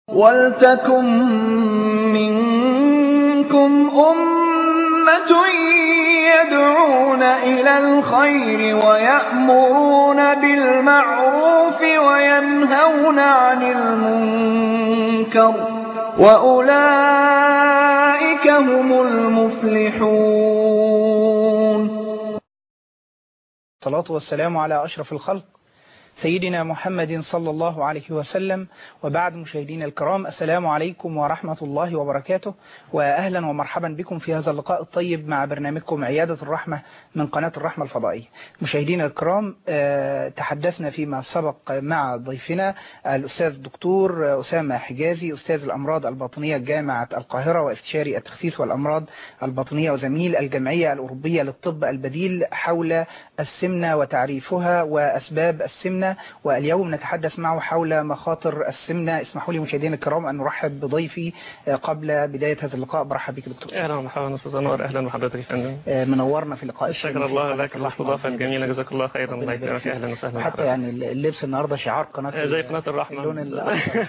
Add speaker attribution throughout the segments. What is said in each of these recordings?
Speaker 1: وَلْتَكُن مِّنكُمْ أُمَّةٌ يَدْعُونَ إِلَى الْخَيْرِ وَيَأْمُرُونَ بِالْمَعْرُوفِ وَيَنْهَوْنَ عَنِ الْمُنكَرِ ۚ وَأُولَٰئِكَ هُمُ الْمُفْلِحُونَ
Speaker 2: الصلاة والسلام على أشرف الخلق سيدنا محمد صلى الله عليه وسلم وبعد مشاهدينا الكرام السلام عليكم ورحمة الله وبركاته وأهلا ومرحبا بكم في هذا اللقاء الطيب مع برنامجكم عيادة الرحمة من قناة الرحمة الفضائية مشاهدينا الكرام تحدثنا فيما سبق مع ضيفنا الأستاذ الدكتور أسامة حجازي أستاذ الأمراض الباطنية جامعة القاهرة واستشاري التخسيس والأمراض الباطنية وزميل الجمعية الأوروبية للطب البديل حول السمنة وتعريفها وأسباب السمنة واليوم نتحدث معه حول مخاطر السمنة اسمحوا لي مشاهدينا الكرام أن نرحب بضيفي قبل بداية هذا اللقاء برحب بك دكتور
Speaker 3: اهلا ومرحبا استاذ انور اهلا بحضرتك يا فندم
Speaker 2: منورنا في لقاء
Speaker 3: شكر الله لك الاستضافه الجميله جزاك الله خيرا الله يكرمك اهلا وسهلا
Speaker 2: حتى يعني اللبس النهارده شعار قناه
Speaker 3: زي قناه الرحمه
Speaker 2: اللون الاحمر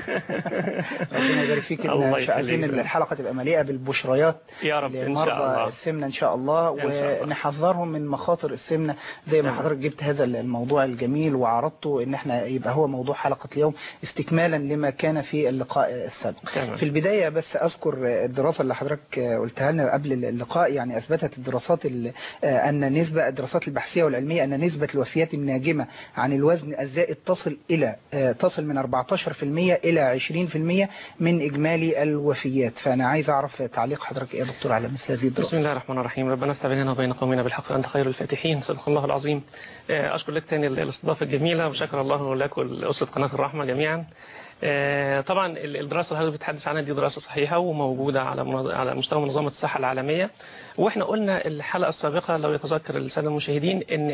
Speaker 2: ربنا يبارك فيك ان شاءتين الحلقه تبقى مليئه بالبشريات
Speaker 3: يا رب ان
Speaker 2: لمرضى
Speaker 3: شاء الله
Speaker 2: السمنه ان شاء الله ونحذرهم من مخاطر السمنه زي ما حضرتك جبت هذا الموضوع الجميل وعرضته ان احنا يبقى هو موضوع حلقه اليوم استكمالا لما كان في اللقاء السابق
Speaker 3: تمام.
Speaker 2: في البدايه بس اذكر الدراسه اللي حضرتك قلتها لنا قبل اللقاء يعني اثبتت الدراسات ال- ان نسبه الدراسات البحثيه والعلميه ان نسبه الوفيات الناجمه عن الوزن الزائد تصل الى تصل من 14% الى 20% من اجمالي الوفيات فانا عايز اعرف تعليق حضرتك ايه يا دكتور على مثل هذه الدراسه
Speaker 3: بسم الله الرحمن الرحيم ربنا افتح بيننا وبين قومنا بالحق انت خير الفاتحين صدق الله العظيم آه، اشكر لك تاني الاستضافه الجميله وشكر الله لك ولاسره قناه الرحمه جميعا آه، طبعا ال- الدراسه اللي حضرتك بتتحدث عنها دي دراسه صحيحه وموجوده على منظ- على مستوى منظمه الصحه العالميه واحنا قلنا الحلقه السابقه لو يتذكر الساده المشاهدين ان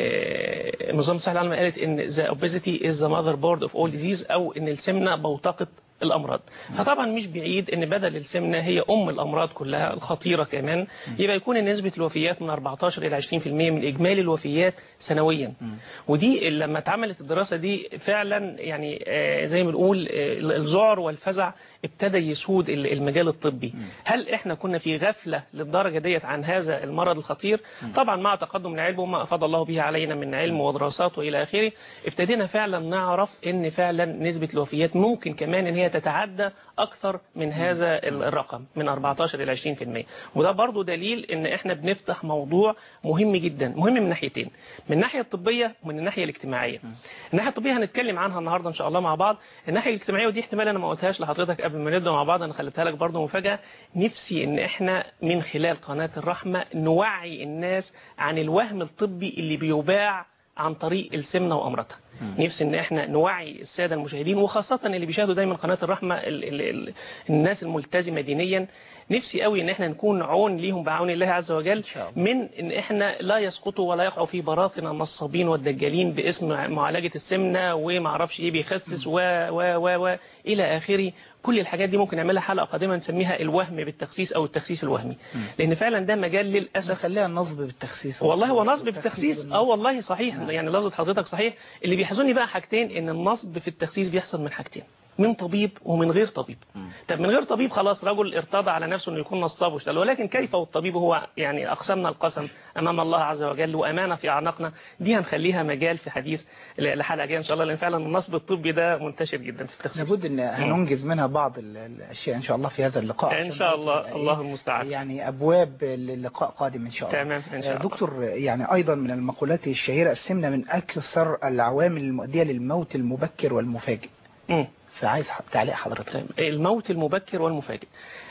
Speaker 3: ال- منظمه الصحه العالميه قالت ان the obesity is the motherboard of all disease او ان السمنه بوتقه الامراض فطبعا مش بعيد ان بدل السمنه هي ام الامراض كلها الخطيره كمان يبقى يكون نسبه الوفيات من 14 الى 20% من اجمالي الوفيات سنويا ودي لما اتعملت الدراسه دي فعلا يعني آه، زي ما بنقول آه، الذعر والفزع ابتدى يسود ال- المجال الطبي هل احنا كنا في غفله للدرجه ديت عن هذا المرض الخطير طبعا مع تقدم العلم وما افاض الله به علينا من علم ودراسات والى اخره ابتدينا فعلا نعرف ان فعلا نسبه الوفيات ممكن كمان ان هي تتعدى اكثر من هذا ال- الرقم من 14 الى 20% وده برضو دليل ان احنا بنفتح موضوع مهم جدا مهم من ناحيتين من الناحيه الطبيه ومن الناحيه الاجتماعيه الناحيه الطبيه هنتكلم عنها النهارده ان شاء الله مع بعض الناحيه الاجتماعيه ودي احتمال انا ما قلتهاش لحضرتك قبل ما نبدا مع بعض انا خليتها لك برضو مفاجاه نفسي ان احنا من خلال قناه الرحمه نوعي الناس عن الوهم الطبي اللي بيباع عن طريق السمنه وامراضها نفسي ان احنا نوعي الساده المشاهدين وخاصه اللي بيشاهدوا دايما قناه الرحمه ال ال ال الناس الملتزمه دينيا نفسي قوي ان احنا نكون عون ليهم بعون الله عز وجل
Speaker 2: شاء الله.
Speaker 3: من ان احنا لا يسقطوا ولا يقعوا في براثن النصابين والدجالين باسم معالجه السمنه وما اعرفش ايه بيخسس و و و و الى اخره كل الحاجات دي ممكن نعملها حلقه قادمه نسميها الوهم بالتخسيس او التخسيس الوهمي لان فعلا ده مجال للاسف
Speaker 2: خليها النصب بالتخسيس
Speaker 3: والله هو نصب بالتخسيس
Speaker 2: بالنصب.
Speaker 3: اه والله صحيح يعني لفظة حضرتك صحيح اللي بيحزنني بقى حاجتين ان النصب في التخسيس بيحصل من حاجتين من طبيب ومن غير طبيب طب من غير طبيب خلاص رجل ارتضى على نفسه انه يكون نصاب واشتغل ولكن كيف والطبيب هو يعني اقسمنا القسم امام الله عز وجل وامانه في اعناقنا دي هنخليها مجال في حديث لحلقه جايه ان شاء الله لان فعلا النصب الطبي ده منتشر جدا في التخسيس
Speaker 2: لابد ان هننجز منها بعض ال- الاشياء ان شاء الله في هذا اللقاء
Speaker 3: ان
Speaker 2: عشان
Speaker 3: شاء
Speaker 2: برضه
Speaker 3: الله
Speaker 2: تبقى
Speaker 3: الله
Speaker 2: إيه
Speaker 3: المستعان
Speaker 2: يعني ابواب للقاء قادم ان شاء الله
Speaker 3: تمام ان شاء
Speaker 2: آه،
Speaker 3: الله
Speaker 2: دكتور يعني ايضا من المقولات الشهيره السمنه من اكثر العوامل المؤديه للموت المبكر والمفاجئ
Speaker 3: مم.
Speaker 2: فعايز ح- تعليق حضرتك
Speaker 3: طيب الموت المبكر والمفاجئ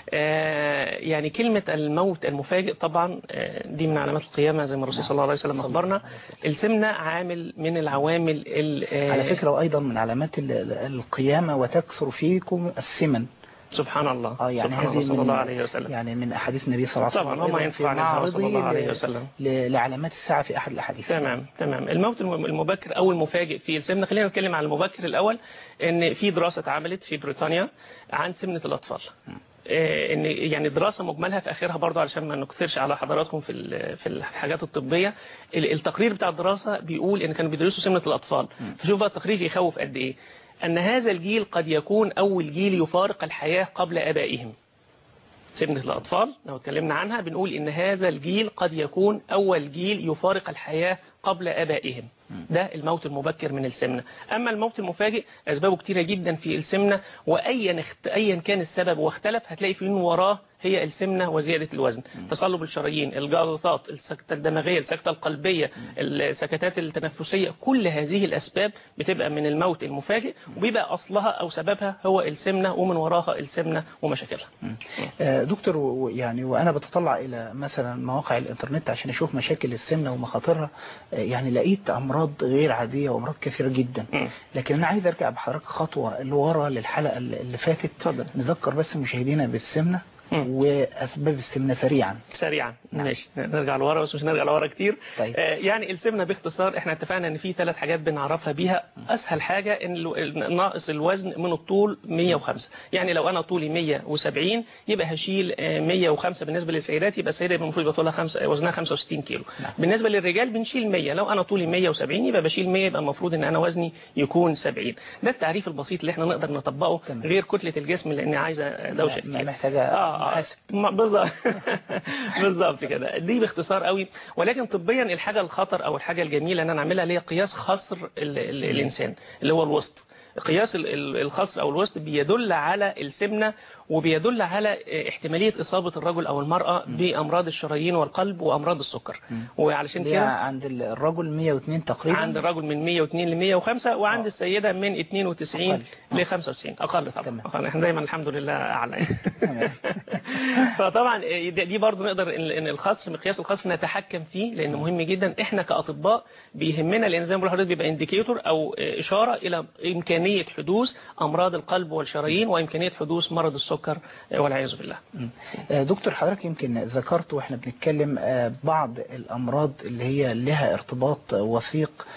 Speaker 3: آه يعني كلمة الموت المفاجئ طبعا آه دي من علامات القيامة زي ما الرسول صلى الله عليه وسلم أخبرنا السمنة عامل من العوامل ال- آه
Speaker 2: على فكره وايضا من علامات ال- ال- القيامه وتكثر فيكم السمن
Speaker 3: سبحان الله
Speaker 2: اه يعني
Speaker 3: سبحان الله
Speaker 2: هذه
Speaker 3: صلى
Speaker 2: من
Speaker 3: الله عليه وسلم
Speaker 2: يعني من احاديث النبي صلى الله عليه وسلم
Speaker 3: طبعا وما
Speaker 2: أيضاً
Speaker 3: ينفع
Speaker 2: في
Speaker 3: عن النبي صلى الله
Speaker 2: معرضه
Speaker 3: عليه
Speaker 2: ل-
Speaker 3: وسلم
Speaker 2: ل- لعلامات الساعه في احد الاحاديث
Speaker 3: تمام تمام الموت الم- المبكر او المفاجئ في السمنه خلينا نتكلم عن المبكر الاول ان في دراسه اتعملت في بريطانيا عن سمنه الاطفال آه، ان يعني دراسه مجملها في اخرها برضو علشان ما نكثرش على حضراتكم في ال- في الحاجات الطبيه ال- التقرير بتاع الدراسه بيقول ان كانوا بيدرسوا سمنه الاطفال فشوف بقى التقرير يخوف قد ايه أن هذا الجيل قد يكون أول جيل يفارق الحياة قبل أبائهم سمنة الأطفال لو اتكلمنا عنها بنقول إن هذا الجيل قد يكون أول جيل يفارق الحياة قبل أبائهم ده الموت المبكر من السمنة أما الموت المفاجئ أسبابه كتيرة جدا في السمنة وأيا اخت... أيا كان السبب واختلف هتلاقي في وراه هي السمنة وزيادة الوزن تصلب الشرايين الجلطات السكتة الدماغية السكتة القلبية السكتات التنفسية كل هذه الأسباب بتبقى من الموت المفاجئ وبيبقى أصلها أو سببها هو السمنة ومن وراها السمنة ومشاكلها
Speaker 2: آه، دكتور و- يعني وأنا بتطلع إلى مثلا مواقع الإنترنت عشان أشوف مشاكل السمنة ومخاطرها آه، يعني لقيت أمراض غير عادية وأمراض كثيرة جدا
Speaker 3: مم.
Speaker 2: لكن أنا عايز أرجع بحضرتك خطوة لورا للحلقة اللي اللي فاتت
Speaker 3: اتفضل.
Speaker 2: نذكر بس مشاهدينا بالسمنة
Speaker 3: مم.
Speaker 2: وأسباب السمنة سريعا
Speaker 3: سريعا
Speaker 2: نعم.
Speaker 3: ماشي نرجع لورا بس مش نرجع لورا كتير
Speaker 2: طيب.
Speaker 3: آه يعني السمنه باختصار احنا اتفقنا ان في ثلاث حاجات بنعرفها بيها اسهل حاجه ان الو- ناقص الوزن من الطول 105 يعني لو انا طولي 170 يبقى هشيل آه، 105 بالنسبه للسيدات يبقى السيده يبقى المفروض يبقى طولها خمسة وزنها 65 كيلو
Speaker 2: نعم.
Speaker 3: بالنسبه للرجال بنشيل 100 لو انا طولي 170 يبقى بشيل 100 يبقى المفروض ان انا وزني يكون 70 ده التعريف البسيط اللي احنا نقدر نطبقه
Speaker 2: تمام.
Speaker 3: غير كتله الجسم لان عايزه دوشه
Speaker 2: ما-
Speaker 3: كتير
Speaker 2: محتاجة
Speaker 3: اه اه
Speaker 2: محاسب.
Speaker 3: ما- بالظبط بالظبط كده دي باختصار قوي ولكن طبيا الحاجه الخطر او الحاجه الجميله ان انا اعملها اللي هي قياس خصر ال ال الانسان اللي هو الوسط قياس ال- ال- الخصر او الوسط بيدل على السمنه وبيدل على احتماليه اصابه الرجل او المراه بامراض الشرايين والقلب وامراض السكر وعلشان
Speaker 2: اللي هي
Speaker 3: كده
Speaker 2: عند الرجل 102 تقريبا
Speaker 3: عند الرجل من 102 ل 105 وعند
Speaker 2: آه.
Speaker 3: السيده من 92
Speaker 2: أقل.
Speaker 3: ل 95 اقل طبعا
Speaker 2: تمام.
Speaker 3: أقل. احنا دايما الحمد لله اعلى
Speaker 2: تمام.
Speaker 3: فطبعا دي دي برضه نقدر ان إن الخصم مقياس الخصم نتحكم فيه لان مهم جدا احنا كاطباء بيهمنا لان زي ما بقول لحضرتك بيبقى انديكيتور او اشاره الى امكانيه حدوث امراض القلب والشرايين وامكانيه حدوث مرض السكر والعياذ بالله
Speaker 2: مم. آه، دكتور حضرتك يمكن ذكرت واحنا بنتكلم آه، بعض الامراض اللي هي لها ارتباط وثيق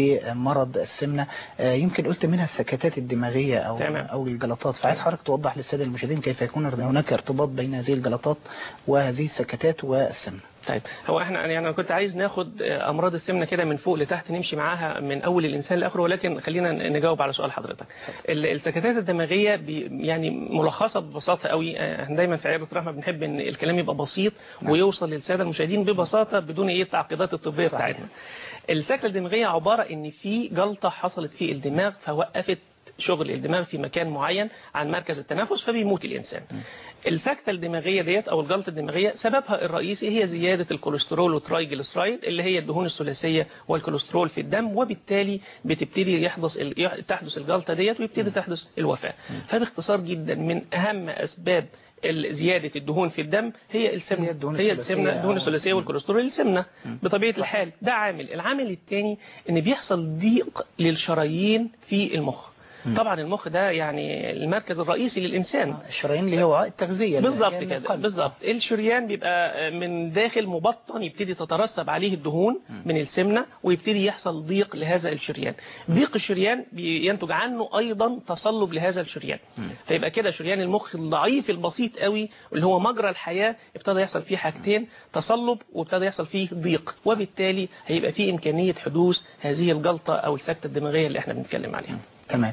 Speaker 2: بمرض السمنه آه، يمكن قلت منها السكتات الدماغيه او
Speaker 3: تمام.
Speaker 2: او الجلطات فعايز حضرتك توضح للساده المشاهدين كيف يكون هناك ارتباط بين هذه الجلطات وهذه السكتات والسمنه
Speaker 3: طيب هو احنا يعني انا كنت عايز ناخد آه، امراض السمنه كده من فوق لتحت نمشي معاها من اول الانسان لاخره ولكن خلينا نجاوب على سؤال حضرتك ال- السكتات الدماغيه بي يعني ملخصه ببساطه قوي آه، احنا دايما في عياده رحمه بنحب ان الكلام يبقى بسيط ويوصل للساده المشاهدين ببساطه بدون ايه التعقيدات الطبيه
Speaker 2: صحيح.
Speaker 3: بتاعتنا السكتة الدماغية عبارة ان في جلطة حصلت في الدماغ فوقفت شغل الدماغ في مكان معين عن مركز التنفس فبيموت الإنسان السكتة الدماغية ديت أو الجلطة الدماغية سببها الرئيسي هي زيادة الكوليسترول والترايجليسرايد اللي هي الدهون الثلاثية والكوليسترول في الدم وبالتالي بتبتدي يحدث ال- تحدث الجلطة ديت ويبتدي تحدث الوفاة فباختصار جدا من أهم أسباب ال- زيادة الدهون في الدم هي السمنة
Speaker 2: هي الدهون
Speaker 3: هي
Speaker 2: الثلاثية
Speaker 3: السمنة الدهون
Speaker 2: أو-
Speaker 3: الثلاثية والكوليسترول السمنة بطبيعة الحال ده عامل العامل الثاني ان بيحصل ضيق للشرايين في المخ طبعا المخ ده يعني المركز الرئيسي للإنسان
Speaker 2: الشرايين اللي هو وعاء التغذيه اللي
Speaker 3: بالظبط
Speaker 2: هي
Speaker 3: كده
Speaker 2: القلب.
Speaker 3: بالظبط الشريان بيبقى من داخل مبطن يبتدي تترسب عليه الدهون من السمنه ويبتدي يحصل ضيق لهذا الشريان ضيق الشريان بينتج عنه ايضا تصلب لهذا الشريان فيبقى كده شريان المخ الضعيف البسيط قوي اللي هو مجرى الحياه ابتدى يحصل فيه حاجتين تصلب وابتدى يحصل فيه ضيق وبالتالي هيبقى فيه امكانيه حدوث هذه الجلطه او السكته الدماغيه اللي احنا بنتكلم عليها
Speaker 2: تمام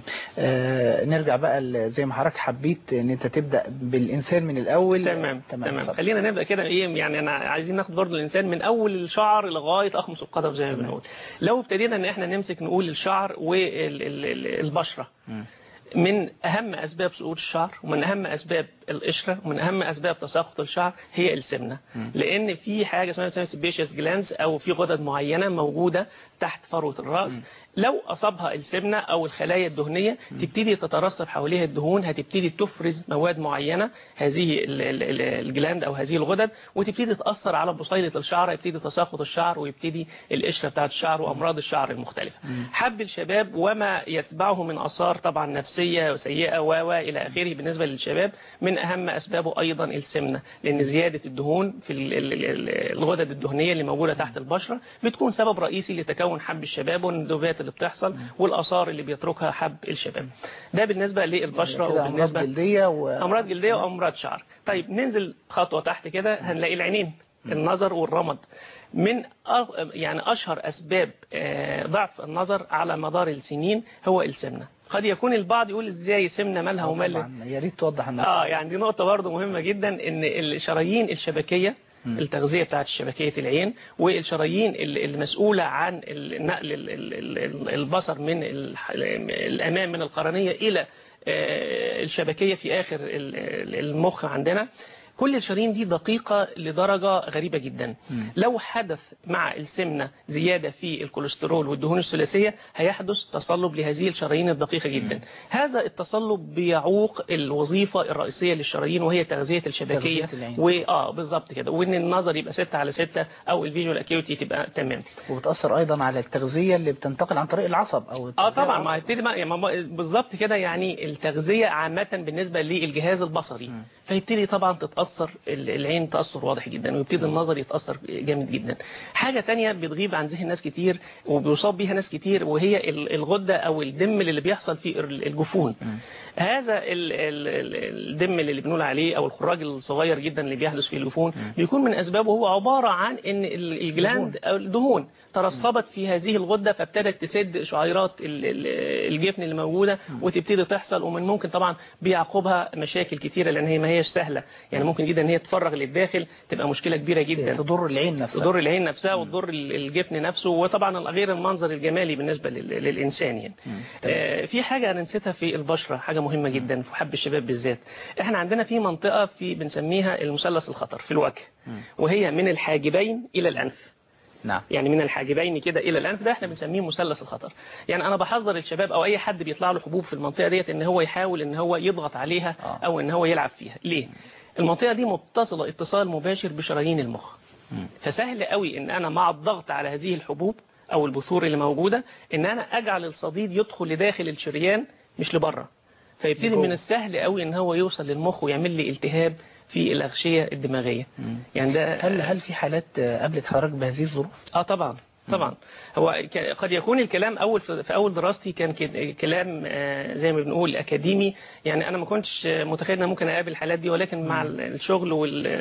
Speaker 2: آه نرجع بقى ل- زي ما حضرتك حبيت ان انت تبدا بالانسان من الاول
Speaker 3: تمام تمام
Speaker 2: اتفضل.
Speaker 3: خلينا نبدا كده ايه يعني انا عايزين ناخد برضو الانسان من اول الشعر لغايه اخمص القدم زي ما بنقول لو ابتدينا ان احنا نمسك نقول الشعر والبشره
Speaker 2: مم.
Speaker 3: من اهم اسباب سقوط الشعر ومن اهم اسباب القشره ومن اهم اسباب تساقط الشعر هي السمنه لان في حاجه اسمها سيبيشيس جلانز او في غدد معينه موجوده تحت فروه الراس لو اصابها السمنه او الخلايا الدهنيه تبتدي تترسب حواليها الدهون هتبتدي تفرز مواد معينه هذه ال- ال- ال- الجلاند او هذه الغدد وتبتدي تاثر على بصيله الشعر يبتدي تساقط الشعر ويبتدي القشره بتاعه الشعر وامراض الشعر المختلفه حب الشباب وما يتبعه من اثار طبعا نفسيه وسيئه و و الى اخره بالنسبه للشباب من اهم اسبابه ايضا السمنه لان زياده الدهون في ال- ال- ال- الغدد الدهنيه اللي موجوده تحت البشره بتكون سبب رئيسي لتكون حب الشباب والندوبات اللي بتحصل والاثار اللي بيتركها حب الشباب ده بالنسى للبشره
Speaker 2: كده امراض
Speaker 3: وبالنسبه
Speaker 2: جلديه و...
Speaker 3: امراض جلديه وامراض شعر طيب ننزل خطوه تحت كده هنلاقي العينين النظر والرمد من أغ- يعني اشهر اسباب آه، ضعف النظر على مدار السنين هو السمنه قد يكون البعض يقول ازاي سمنه مالها ومال
Speaker 2: طبعا يا ريت توضح النقطة
Speaker 3: اه يعني دي نقطة برضه مهمة جدا ان الشرايين الشبكية
Speaker 2: مم.
Speaker 3: التغذية بتاعت شبكية العين والشرايين ال- المسؤولة عن ال- نقل ال- ال- ال- البصر من الح- الأمام من القرنية إلى آه، الشبكية في آخر ال- ال- المخ عندنا كل الشرايين دي دقيقة لدرجة غريبة جدا
Speaker 2: مم.
Speaker 3: لو حدث مع السمنة زيادة في الكوليسترول والدهون الثلاثية هيحدث تصلب لهذه الشرايين الدقيقة جدا هذا التصلب بيعوق الوظيفة الرئيسية للشرايين وهي تغذية الشبكية
Speaker 2: تغذية العين.
Speaker 3: واه بالظبط كده وان النظر يبقى 6 على 6 او الفيجوال اكيوتي تبقى تمام
Speaker 2: وبتأثر أيضا على التغذية اللي بتنتقل عن طريق العصب أو
Speaker 3: اه
Speaker 2: التغذية
Speaker 3: طبعا ما
Speaker 2: العصب.
Speaker 3: هيبتدي ما يعني ما- بالظبط كده يعني التغذية عامة بالنسبة للجهاز البصري
Speaker 2: مم.
Speaker 3: فيبتدي طبعا تتأثر ال- العين تأثر واضح جدا ويبتدي النظر يتأثر جامد جدا حاجة تانية بتغيب عن ذهن ناس كتير وبيصاب بيها ناس كتير وهي ال- الغدة او الدم اللي بيحصل في ال- الجفون
Speaker 2: مم.
Speaker 3: هذا ال- ال- ال- الدم اللي بنقول عليه او الخراج الصغير جدا اللي بيحدث في الجفون بيكون من اسبابه هو عبارة عن ان ال- الجلاند او الدهون ترسبت في هذه الغدة فابتدت تسد شعيرات ال- ال- الجفن اللي موجودة وتبتدي تحصل ومن ممكن طبعا بيعقبها مشاكل كتيرة لان هي ما هيش سهلة يعني ممكن جدا ان هي تفرغ للداخل تبقى مشكلة كبيرة جدا
Speaker 2: تضر العين نفسها
Speaker 3: تضر العين نفسها وتضر ال- الجفن نفسه وطبعا غير المنظر الجمالي بالنسبة لل- للإنسان يعني آه، في حاجة أنا نسيتها في البشرة حاجة مهمة جدا في حب الشباب بالذات احنا عندنا في منطقة في بنسميها المثلث الخطر في الوجه وهي من الحاجبين إلى الأنف
Speaker 2: نعم
Speaker 3: يعني من الحاجبين كده الى الانف ده احنا بنسميه مثلث الخطر يعني انا بحذر الشباب او اي حد بيطلع له حبوب في المنطقه ديت ان هو يحاول ان هو يضغط عليها
Speaker 2: آه.
Speaker 3: او ان هو يلعب فيها ليه المنطقه دي متصله اتصال مباشر بشرايين المخ
Speaker 2: مم.
Speaker 3: فسهل قوي ان انا مع الضغط على هذه الحبوب او البثور اللي موجوده ان انا اجعل الصديد يدخل لداخل الشريان مش لبره فيبتدي
Speaker 2: لجوه.
Speaker 3: من السهل قوي ان هو يوصل للمخ ويعمل لي التهاب في الاغشيه الدماغيه
Speaker 2: مم.
Speaker 3: يعني ده
Speaker 2: هل هل في حالات آه، قابلت حضرتك بهذه الظروف؟
Speaker 3: اه طبعا طبعا هو ك- قد يكون الكلام اول في في اول دراستي كان ك- كلام آه، زي ما بنقول اكاديمي يعني انا ما كنتش آه، متخيل ان أنا ممكن اقابل الحالات دي ولكن مع ال- الشغل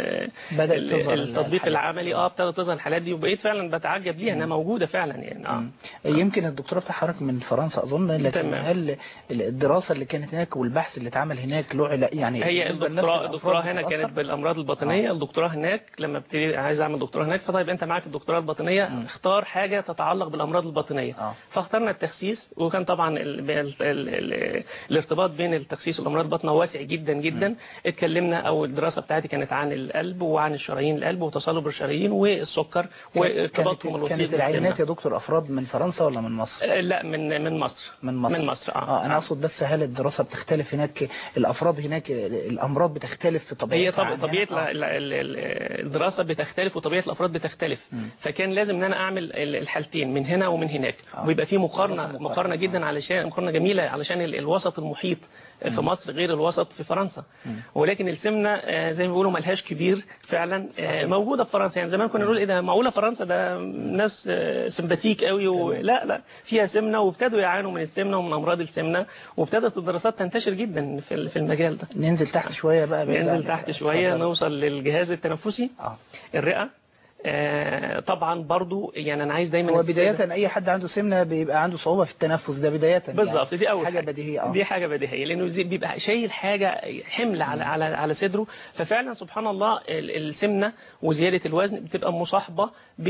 Speaker 2: بدأت
Speaker 3: وال
Speaker 2: تظهر
Speaker 3: التطبيق
Speaker 2: الحالات.
Speaker 3: العملي اه ابتدت تظهر الحالات دي وبقيت فعلا بتعجب ليها انها موجوده فعلا يعني اه
Speaker 2: مم. يمكن الدكتوراه بتاع حضرتك من فرنسا أظن لكن
Speaker 3: تمام.
Speaker 2: هل الدراسة اللي كانت هناك والبحث اللي اتعمل هناك له علا- يعني
Speaker 3: هي
Speaker 2: بالنسبة لنفس
Speaker 3: الدكتوراه
Speaker 2: الأفراد
Speaker 3: الدكتوراه هنا
Speaker 2: بتتأثر؟
Speaker 3: كانت بالامراض الباطنيه الدكتوراه هناك لما ابتدي عايز اعمل دكتوراه هناك فطيب انت معاك الدكتوراه الباطنيه اختار حاجه تتعلق بالامراض الباطنيه
Speaker 2: آه.
Speaker 3: فاخترنا التخسيس وكان طبعا ال ال ال ال الارتباط بين التخسيس والامراض الباطنه واسع جدا جدا اتكلمنا او الدراسه بتاعتي كانت عن القلب وعن الشرايين القلب وتصلب الشرايين والسكر وارتباطهم
Speaker 2: كانت,
Speaker 3: الوسيط
Speaker 2: كانت العينات
Speaker 3: بالسمنة.
Speaker 2: يا دكتور أفراد من فرنسا ولا من مصر؟
Speaker 3: آه، لا من من مصر
Speaker 2: من مصر
Speaker 3: من مصر اه,
Speaker 2: اه انا اقصد بس هل الدراسه بتختلف هناك الافراد هناك الامراض بتختلف في طبيعتها
Speaker 3: هي طب...
Speaker 2: عن هنا؟
Speaker 3: طبيعه
Speaker 2: آه.
Speaker 3: ال- ال- ال- الدراسه بتختلف وطبيعه الافراد بتختلف
Speaker 2: مم.
Speaker 3: فكان لازم ان انا اعمل ال- الحالتين من هنا ومن هناك
Speaker 2: آه.
Speaker 3: ويبقى في
Speaker 2: دراسة
Speaker 3: مقارنه
Speaker 2: مقارنة.
Speaker 3: مقارنه جدا علشان مقارنه جميله علشان ال- الوسط المحيط في مصر غير الوسط في فرنسا ولكن السمنه آه، زي ما بيقولوا ملهاش كبير فعلا آه، موجوده في فرنسا يعني زمان كنا نقول ايه ده معقوله فرنسا ده ناس آه، سمباتيك قوي ولا لا فيها سمنه وابتدوا يعانوا من السمنه ومن امراض السمنه وابتدت الدراسات تنتشر جدا في ال- في المجال ده
Speaker 2: ننزل تحت شويه بقى بعيد
Speaker 3: ننزل
Speaker 2: عن-
Speaker 3: تحت شويه
Speaker 2: اتفضل.
Speaker 3: نوصل للجهاز التنفسي
Speaker 2: اه
Speaker 3: الرئه آه، طبعا برضو يعني انا عايز دايما
Speaker 2: هو
Speaker 3: السادة-
Speaker 2: بدايه اي حد عنده سمنه بيبقى عنده صعوبه في التنفس ده بدايه
Speaker 3: بالظبط دي اول
Speaker 2: حاجه
Speaker 3: حاجه
Speaker 2: بديهيه اه
Speaker 3: دي حاجه بديهيه لانه زي- بيبقى شايل حاجه حمل على على على صدره ففعلا سبحان الله ال- السمنه وزياده الوزن بتبقى مصاحبه ب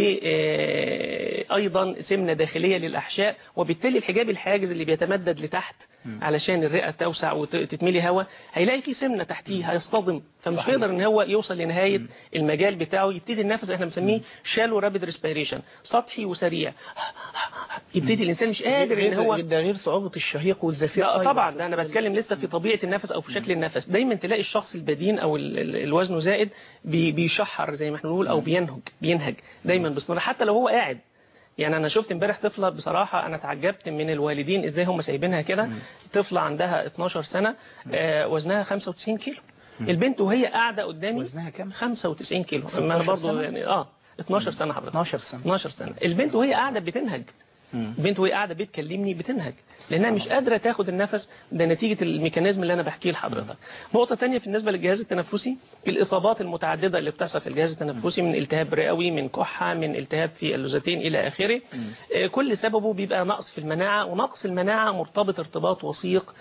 Speaker 3: آه، ايضا سمنه داخليه للاحشاء وبالتالي الحجاب الحاجز اللي بيتمدد لتحت علشان الرئه توسع وتتملي هواء هيلاقي في سمنه تحتيه هيصطدم فمش
Speaker 2: صحيح.
Speaker 3: هيقدر ان هو يوصل لنهايه المجال بتاعه يبتدي النفس احنا بنسميه شالو رابيد ريسبيريشن سطحي وسريع يبتدي الانسان مش قادر ان هو
Speaker 2: ده غير صعوبه الشهيق والزفير
Speaker 3: لا
Speaker 2: أيضاً.
Speaker 3: طبعا ده انا بتكلم لسه في طبيعه النفس او في شكل النفس دايما تلاقي الشخص البدين او ال- ال- الوزن زائد بي- بيشحر زي ما احنا بنقول او بينهج بينهج دايما بسنوره حتى لو هو قاعد يعني انا شفت امبارح طفله بصراحه انا تعجبت من الوالدين ازاي هم سايبينها كده طفله عندها 12 سنه آه وزنها 95 كيلو البنت وهي قاعده قدامي
Speaker 2: وزنها كام
Speaker 3: 95 كيلو
Speaker 2: 16
Speaker 3: اما انا برضو
Speaker 2: سنة؟
Speaker 3: يعني اه 12 سنه حضرتك
Speaker 2: 12 سنه
Speaker 3: 12 سنه البنت وهي قاعده بتنهج
Speaker 2: مم.
Speaker 3: بنت وهي قاعده بتكلمني بتنهج لانها مش قادره تاخد النفس ده نتيجه الميكانيزم اللي انا بحكيه لحضرتك نقطه تانية بالنسبه للجهاز التنفسي الاصابات المتعدده اللي بتحصل في الجهاز التنفسي من التهاب رئوي من كحه من التهاب في اللوزتين الى اخره آه، كل سببه بيبقى نقص في المناعه ونقص المناعه مرتبط ارتباط وثيق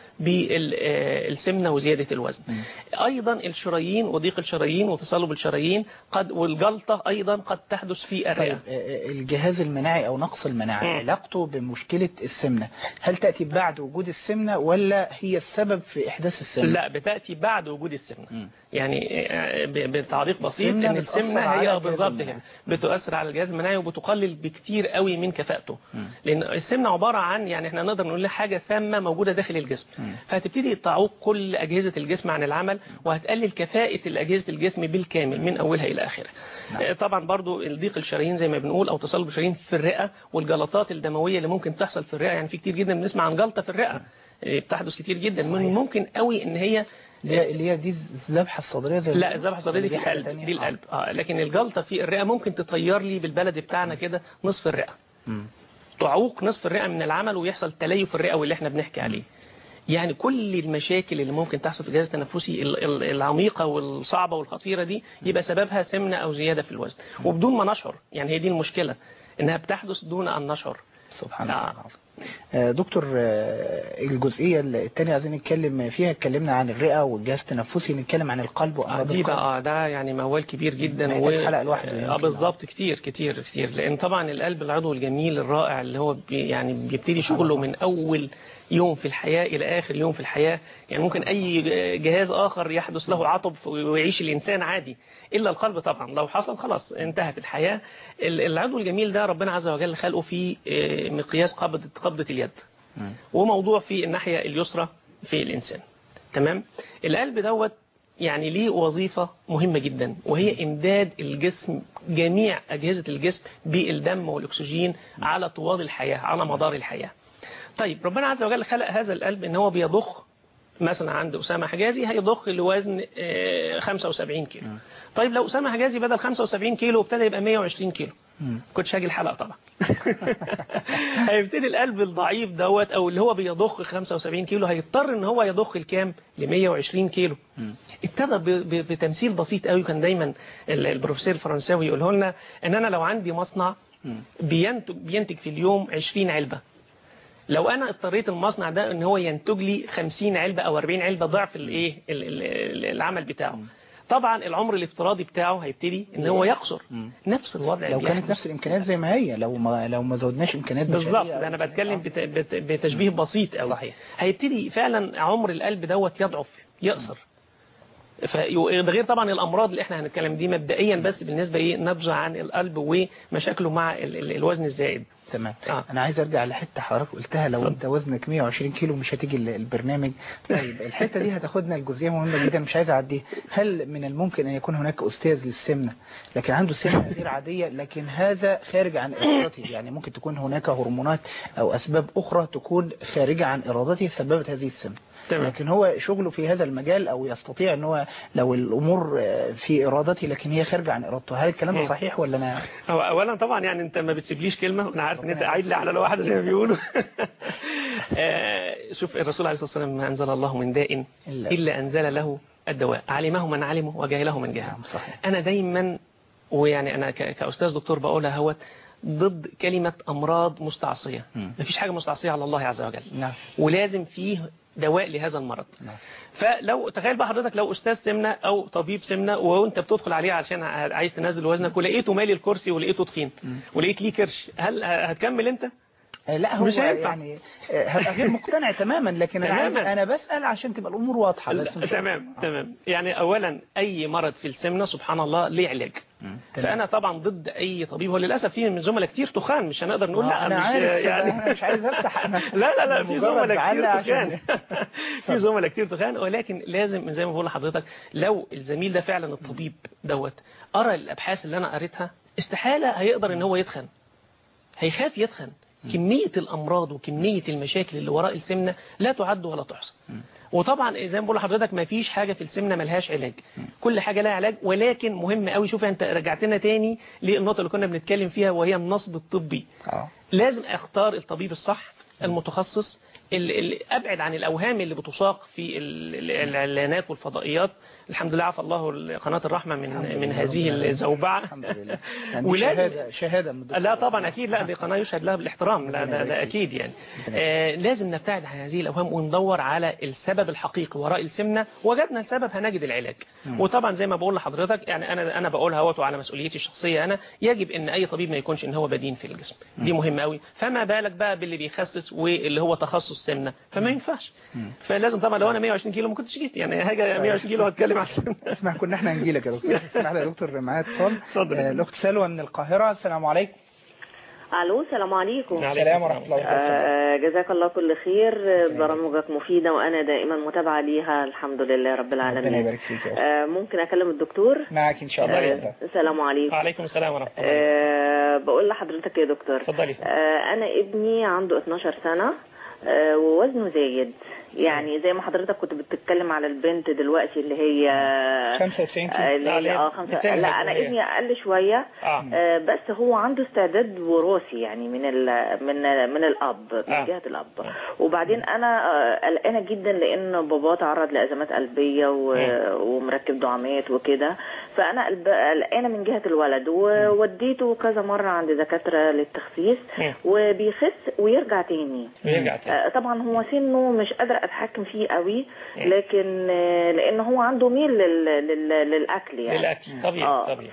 Speaker 3: بالسمنه وزياده الوزن ايضا الشرايين وضيق الشرايين وتصلب الشرايين قد والجلطه ايضا قد تحدث في الرئه
Speaker 2: طيب آه، الجهاز المناعي او نقص المناعه
Speaker 3: مم.
Speaker 2: علاقته بمشكله السمنه هل تاتي بعد وجود السمنه ولا هي السبب في احداث السمنه
Speaker 3: لا بتاتي بعد وجود السمنه
Speaker 2: مم.
Speaker 3: يعني آه، ب- بتعليق بسيط
Speaker 2: السمنة
Speaker 3: ان
Speaker 2: بتأثر
Speaker 3: السمنه
Speaker 2: على
Speaker 3: هي
Speaker 2: الجهاز
Speaker 3: بالظبط
Speaker 2: المناعي.
Speaker 3: كده بتؤثر على الجهاز المناعي وبتقلل بكتير قوي من كفاءته
Speaker 2: مم.
Speaker 3: لان السمنه عباره عن يعني احنا نقدر نقول لها حاجه سامه موجوده داخل الجسم
Speaker 2: مم.
Speaker 3: فهتبتدي تعوق كل اجهزه الجسم عن العمل وهتقلل كفاءه اجهزه الجسم بالكامل من اولها الى اخره
Speaker 2: نعم.
Speaker 3: آه، طبعا برضو الضيق الشرايين زي ما بنقول او تصلب الشرايين في الرئه والجلطات الدمويه اللي ممكن تحصل في الرئه يعني في كتير جدا بنسمع عن جلطه في الرئه آه، بتحدث كتير جدا من
Speaker 2: صحيح.
Speaker 3: ممكن قوي ان هي
Speaker 2: اللي هي اللي هي دي الذبحه الصدريه زي
Speaker 3: لا الذبحه الصدريه دي في
Speaker 2: حاجة
Speaker 3: القلب
Speaker 2: تانية؟
Speaker 3: دي
Speaker 2: آه.
Speaker 3: القلب اه لكن الجلطه في الرئه ممكن تطير لي بالبلد بتاعنا كده نصف الرئه
Speaker 2: مم.
Speaker 3: تعوق نصف الرئه من العمل ويحصل تليف الرئوي اللي احنا بنحكي عليه يعني كل المشاكل اللي ممكن تحصل في الجهاز التنفسي ال- ال- العميقه والصعبه والخطيره دي يبقى سببها سمنه او زياده في الوزن وبدون ما نشعر يعني هي دي المشكله انها بتحدث دون ان نشعر
Speaker 2: سبحان
Speaker 3: آه.
Speaker 2: الله العظيم. آه، دكتور آه، الجزئيه الثانيه عايزين نتكلم فيها اتكلمنا عن الرئه والجهاز التنفسي نتكلم عن القلب
Speaker 3: آه،
Speaker 2: وامراض
Speaker 3: دي
Speaker 2: القلب
Speaker 3: بقى آه، ده يعني موال كبير جدا
Speaker 2: محتاج حلقة لوحده
Speaker 3: اه
Speaker 2: يمكن.
Speaker 3: بالظبط كتير كتير كتير لان طبعا القلب العضو الجميل الرائع اللي هو بي يعني بيبتدي
Speaker 2: سبحان
Speaker 3: شغله
Speaker 2: الله.
Speaker 3: من اول يوم في الحياة إلى آخر يوم في الحياة يعني ممكن أي جهاز آخر يحدث له عطب ويعيش الإنسان عادي إلا القلب طبعا لو حصل خلاص انتهت الحياة ال- العضو الجميل ده ربنا عز وجل خلقه في آه، مقياس قبضة قبضة اليد
Speaker 2: مم.
Speaker 3: وموضوع في الناحية اليسرى في الإنسان تمام القلب دوت يعني ليه وظيفة مهمة جدا وهي إمداد الجسم جميع أجهزة الجسم بالدم والأكسجين على طوال الحياة على مدار الحياة طيب ربنا عز وجل خلق هذا القلب إن هو بيضخ مثلا عند أسامة حجازي هيضخ لوزن آه، 75 كيلو طيب لو أسامة حجازي بدل 75 كيلو ابتدى يبقى 120 كيلو
Speaker 2: مم.
Speaker 3: كنتش هاجي الحلقة طبعا هيبتدي القلب الضعيف دوت او اللي هو بيضخ 75 كيلو هيضطر ان هو يضخ الكام ل 120 كيلو
Speaker 2: مم.
Speaker 3: ابتدى ب- ب- بتمثيل بسيط قوي كان دايما ال- البروفيسور الفرنساوي يقوله لنا ان انا لو عندي مصنع
Speaker 2: مم.
Speaker 3: بينتج بينتج في اليوم 20 علبة لو انا اضطريت المصنع ده ان هو ينتج لي 50 علبة او 40 علبة ضعف الايه ال- ال- العمل بتاعه طبعا العمر الافتراضي بتاعه هيبتدي ان هو يقصر
Speaker 2: مم.
Speaker 3: نفس الوضع
Speaker 2: لو
Speaker 3: بيحدث.
Speaker 2: كانت نفس الامكانيات زي ما هي لو ما لو ما زودناش امكانيات
Speaker 3: بالظبط
Speaker 2: بشرية
Speaker 3: ده انا
Speaker 2: أو-
Speaker 3: بتكلم
Speaker 2: آه.
Speaker 3: بت- بت- بتشبيه بسيط قوي
Speaker 2: صحيح.
Speaker 3: هيبتدي فعلا عمر القلب دوت يضعف يقصر ف- ده غير طبعا الامراض اللي احنا هنتكلم دي مبدئيا بس بالنسبه ايه نبذه عن القلب ومشاكله مع ال- ال- الوزن الزائد
Speaker 2: تمام
Speaker 3: آه.
Speaker 2: انا عايز ارجع لحته حضرتك قلتها لو
Speaker 3: اتفضل.
Speaker 2: انت وزنك 120 كيلو مش هتيجي ال- البرنامج طيب الحته دي هتاخدنا لجزئيه مهمه جدا مش عايز اعديها هل من الممكن ان يكون هناك استاذ للسمنه لكن عنده سمنه غير عاديه لكن هذا خارج عن ارادته يعني ممكن تكون هناك هرمونات او اسباب اخرى تكون خارجه عن ارادته سببت هذه السمنه
Speaker 3: تمام.
Speaker 2: لكن هو شغله في هذا المجال او يستطيع ان هو لو الامور آه، في ارادته لكن هي خارجه عن ارادته هل الكلام ده
Speaker 3: مم.
Speaker 2: صحيح ولا انا
Speaker 3: هو اولا طبعا يعني انت ما بتسيبليش كلمه انا عارف ان انت قاعد لي على الواحده زي ما بيقولوا آه، شوف الرسول عليه الصلاه والسلام ما انزل الله من داء
Speaker 2: إلا-
Speaker 3: الا انزل له الدواء علمه من علمه وجهله من جهله
Speaker 2: نعم، صحيح.
Speaker 3: انا دايما ويعني انا ك- كاستاذ دكتور بقولها هوت ضد كلمه امراض مستعصيه
Speaker 2: مم.
Speaker 3: مفيش حاجه مستعصيه على الله عز وجل
Speaker 2: نعم
Speaker 3: ولازم فيه دواء لهذا المرض
Speaker 2: نعم
Speaker 3: فلو تخيل بقى حضرتك لو استاذ سمنه او طبيب سمنه وانت بتدخل عليه عشان عايز تنزل وزنك ولقيته مالي الكرسي ولقيته تخين ولقيت ليه كرش هل هتكمل انت
Speaker 2: آه، لا هو
Speaker 3: مش هينفع.
Speaker 2: يعني آه، هبقى غير مقتنع تماما لكن انا عايز-
Speaker 3: تماماً.
Speaker 2: انا بسال عشان تبقى الامور واضحه بس
Speaker 3: لا،
Speaker 2: مش
Speaker 3: تمام تمام يعني اولا اي مرض في السمنه سبحان الله ليه علاج
Speaker 2: تمام.
Speaker 3: فانا طبعا ضد اي طبيب وللاسف في من زملاء كتير تخان مش هنقدر نقول لا
Speaker 2: انا
Speaker 3: مش
Speaker 2: عارف
Speaker 3: يعني
Speaker 2: انا مش عايز افتح انا
Speaker 3: لا لا لا في
Speaker 2: مجرد
Speaker 3: زملاء
Speaker 2: بعلق
Speaker 3: كتير
Speaker 2: عشان-
Speaker 3: تخان في زملاء كتير تخان ولكن لازم زي ما بقول لحضرتك لو الزميل ده فعلا الطبيب دوت قرا الابحاث اللي انا قريتها استحاله هيقدر ان هو يتخن هيخاف يتخن كمية الأمراض وكمية المشاكل اللي وراء السمنة لا تعد ولا تحصى وطبعا زي ما بقول لحضرتك ما فيش حاجه في السمنه ملهاش علاج كل حاجه لها علاج ولكن مهم قوي شوف انت رجعتنا تاني للنقطه اللي كنا بنتكلم فيها وهي النصب الطبي
Speaker 2: اه
Speaker 3: لازم اختار الطبيب الصح المتخصص اللي اللي ابعد عن الاوهام اللي بتساق في ال- ال- الاعلانات والفضائيات الحمد لله عفى الله قناه الرحمه من من هذه الزوبعه
Speaker 2: الحمد لله يعني دي
Speaker 3: ولازم-
Speaker 2: شهاده شهاده من الدكتور
Speaker 3: لا طبعا اكيد لا دي قناه يشهد لها بالاحترام لا ده, ده اكيد يعني آه لازم نبتعد عن هذه الاوهام وندور على السبب الحقيقي وراء السمنه وجدنا السبب هنجد العلاج وطبعا زي ما بقول لحضرتك يعني انا انا بقولها اهوت وعلى مسؤوليتي الشخصيه انا يجب ان اي طبيب ما يكونش ان هو بدين في الجسم دي مهمه قوي فما بالك بقى باللي بيخسس واللي هو تخصص سمنه فما ينفعش فلازم طبعا لو انا 120 كيلو ما كنتش جيت يعني حاجه 120 كيلو هتكلم عن السمنه
Speaker 2: اسمح كنا احنا هنجي لك يا دكتور اسمح لي يا دكتور معايا اتصال
Speaker 3: اتفضل.
Speaker 2: آه، الاخت سلوى من القاهره السلام عليكم
Speaker 4: الو السلام عليكم
Speaker 3: عليكم
Speaker 2: السلام ورحمه الله وبركاته
Speaker 4: آه جزاك الله كل خير آه، برامجك مفيدة وأنا دائما متابعة ليها الحمد لله رب
Speaker 2: ربنا
Speaker 4: العالمين
Speaker 2: يبارك فيك يا أخت.
Speaker 4: آه ممكن أكلم الدكتور
Speaker 2: معك ان شاء الله
Speaker 4: آه
Speaker 2: اتفضل.
Speaker 4: السلام عليكم
Speaker 3: وعليكم السلام ورحمه الله
Speaker 4: آه بقول لحضرتك يا دكتور
Speaker 3: اتفضلي
Speaker 4: آه أنا ابني عنده 12 سنة آه ووزنه زايد يعني زي ما حضرتك كنت بتتكلم على البنت دلوقتي اللي هي
Speaker 2: 95
Speaker 4: آه،
Speaker 2: كيلو
Speaker 4: اللي
Speaker 3: لا،
Speaker 4: هي
Speaker 3: لا،
Speaker 4: اه خمسة
Speaker 3: بتنهج
Speaker 4: لا انا
Speaker 3: وهي.
Speaker 4: ابني اقل شويه
Speaker 3: اه
Speaker 4: آه، بس هو عنده استعداد وراثي يعني من ال من من الاب من
Speaker 3: آه.
Speaker 4: جهه الاب وبعدين انا آه، قلقانه جدا لان باباه تعرض لازمات قلبيه و- ومركب دعامات وكده فانا قلب- قلقانه من جهه الولد ووديته كذا مره عند دكاتره للتخسيس
Speaker 3: مم.
Speaker 4: وبيخس ويرجع تاني
Speaker 3: ويرجع تاني
Speaker 4: آه، طبعا هو سنه مش قادره اتحكم فيه قوي لكن آه، لان هو عنده ميل لل- لل- للاكل يعني
Speaker 3: للاكل طبيعي
Speaker 4: اه
Speaker 3: طبيعي
Speaker 4: ف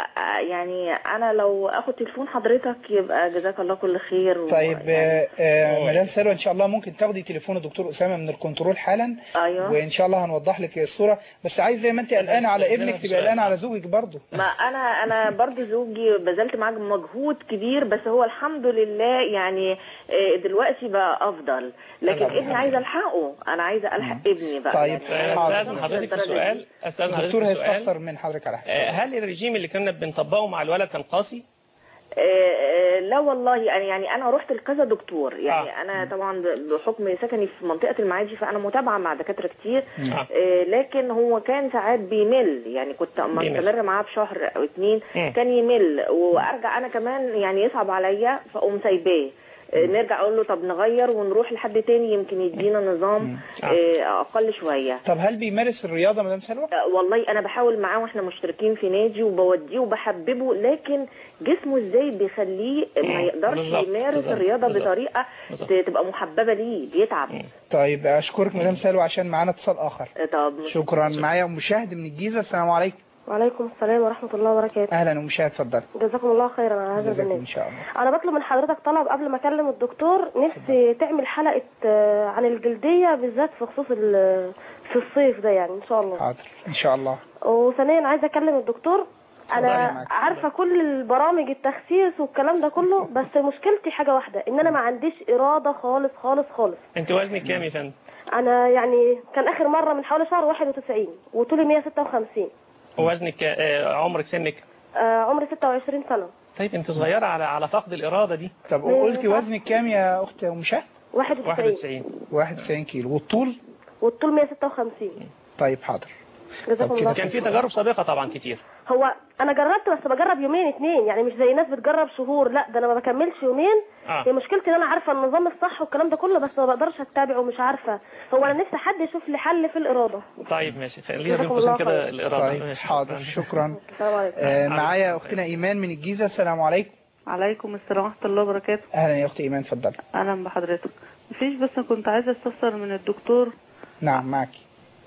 Speaker 4: يعني انا لو اخد تليفون حضرتك يبقى جزاك الله كل خير و-
Speaker 2: طيب
Speaker 4: يعني
Speaker 2: آه، آه، مدام سلوى ان شاء الله ممكن تاخدي تليفون الدكتور اسامه من الكنترول حالا
Speaker 4: ايوه
Speaker 2: وان شاء الله هنوضح لك الصوره بس عايز زي ما انت قلقانه على
Speaker 3: أستاذنا
Speaker 2: ابنك
Speaker 3: في
Speaker 2: تبقى
Speaker 3: سؤال.
Speaker 2: قلقانه على زوجك برضه
Speaker 4: ما انا انا برضو زوجي بذلت معاه مجهود كبير بس هو الحمد لله يعني آه، دلوقتي بقى افضل لكن
Speaker 2: الحمد
Speaker 4: ابني
Speaker 2: لله.
Speaker 4: عايزه الحقه انا عايزه الحق ابني بقى
Speaker 2: طيب،
Speaker 4: يعني
Speaker 2: حاضر.
Speaker 3: استاذن حضرتك في
Speaker 4: الدرجة دي.
Speaker 3: سؤال استاذن حضرتك
Speaker 2: الدكتور
Speaker 3: في سؤال
Speaker 2: هيستفسر من حضرتك على حاجه
Speaker 3: آه، هل الرجيم اللي كنا بنطبقه مع الولد كان قاسي؟
Speaker 4: آه، آه، لا والله يعني يعني انا رحت لكذا دكتور يعني
Speaker 3: آه.
Speaker 4: انا طبعا ب- بحكم سكني في منطقه المعادي فانا متابعه مع دكاتره كتير
Speaker 3: آه.
Speaker 4: آه، لكن هو كان ساعات بيمل يعني كنت اما
Speaker 3: بيمل.
Speaker 4: استمر معاه بشهر او اتنين
Speaker 3: مم.
Speaker 4: كان يمل وارجع انا كمان يعني يصعب عليا فاقوم سايباه آه، نرجع اقول له طب نغير ونروح لحد تاني يمكن يدينا نظام
Speaker 3: آه.
Speaker 4: آه، اقل شويه
Speaker 2: طب هل بيمارس الرياضه مدام سلوى
Speaker 4: آه، والله انا بحاول معاه واحنا مشتركين في نادي وبوديه وبحببه لكن جسمه ازاي بيخليه ما
Speaker 3: مم.
Speaker 4: يقدرش
Speaker 3: بالظبط،
Speaker 4: يمارس
Speaker 3: بالظبط،
Speaker 4: الرياضه
Speaker 3: بالظبط.
Speaker 4: بطريقه
Speaker 3: بالظبط.
Speaker 4: ت- تبقى محببه ليه بيتعب
Speaker 2: طيب اشكرك مدام سلوى عشان معانا اتصال اخر
Speaker 4: آه، طب
Speaker 2: شكرا معايا مشاهد من الجيزه السلام عليكم
Speaker 5: وعليكم السلام ورحمة الله وبركاته
Speaker 2: اهلا ومشاهد اتفضل
Speaker 5: جزاكم الله خيرا على هذا
Speaker 2: جزاكم
Speaker 5: البرنامج
Speaker 2: ان شاء الله
Speaker 5: أنا بطلب من حضرتك طلب قبل ما أكلم الدكتور نفسي تعمل حلقة آه، عن الجلدية بالذات في خصوص ال- في الصيف ده يعني إن شاء الله
Speaker 2: حاضر ان شاء الله
Speaker 5: وثانيا عايزة أكلم الدكتور
Speaker 2: اتفضلي
Speaker 5: أنا
Speaker 2: معاك.
Speaker 5: عارفة كل البرامج التخسيس والكلام ده كله بس مشكلتي حاجة واحدة إن أنا ما عنديش إرادة خالص خالص خالص
Speaker 3: انت وزنك كام يا فندم؟
Speaker 5: أنا يعني كان آخر مرة من حوالي شهر 91 وطولي 156
Speaker 3: وزنك آه، عمرك سنك
Speaker 5: آه، عمري 26 سنة
Speaker 3: طيب انت صغيره على على فقد الاراده دي
Speaker 2: طب قلتي وزنك كام يا اخت مشاهد
Speaker 5: 91
Speaker 3: 91
Speaker 2: 91 كيلو والطول
Speaker 5: والطول 156
Speaker 2: طيب حاضر
Speaker 5: جزاكم
Speaker 2: طب
Speaker 5: الله
Speaker 3: كان
Speaker 5: خير
Speaker 3: في تجارب سابقه طبعا كتير
Speaker 5: هو انا جربت بس بجرب يومين اتنين يعني مش زي ناس بتجرب شهور لا ده انا ما بكملش يومين
Speaker 3: اه
Speaker 5: هي مشكلتي ان انا عارفه النظام الصح والكلام ده كله بس ما بقدرش اتبعه ومش عارفه هو انا نفسي حد يشوف لي حل في الاراده
Speaker 3: طيب ماشي خلينا بين
Speaker 5: جزاكم
Speaker 3: قوسين
Speaker 5: الله
Speaker 3: كده
Speaker 5: خير.
Speaker 3: الاراده
Speaker 2: طيب
Speaker 3: ماشي،
Speaker 2: حاضر
Speaker 3: شكراً.
Speaker 2: شكرا
Speaker 5: السلام عليكم
Speaker 2: آه معايا اختنا ايمان من الجيزه السلام عليكم
Speaker 6: عليكم السلام ورحمة الله وبركاته
Speaker 2: اهلا يا اختي ايمان اتفضلي
Speaker 6: أهلا بحضرتك مفيش بس كنت عايزة استفسر من الدكتور
Speaker 2: نعم معك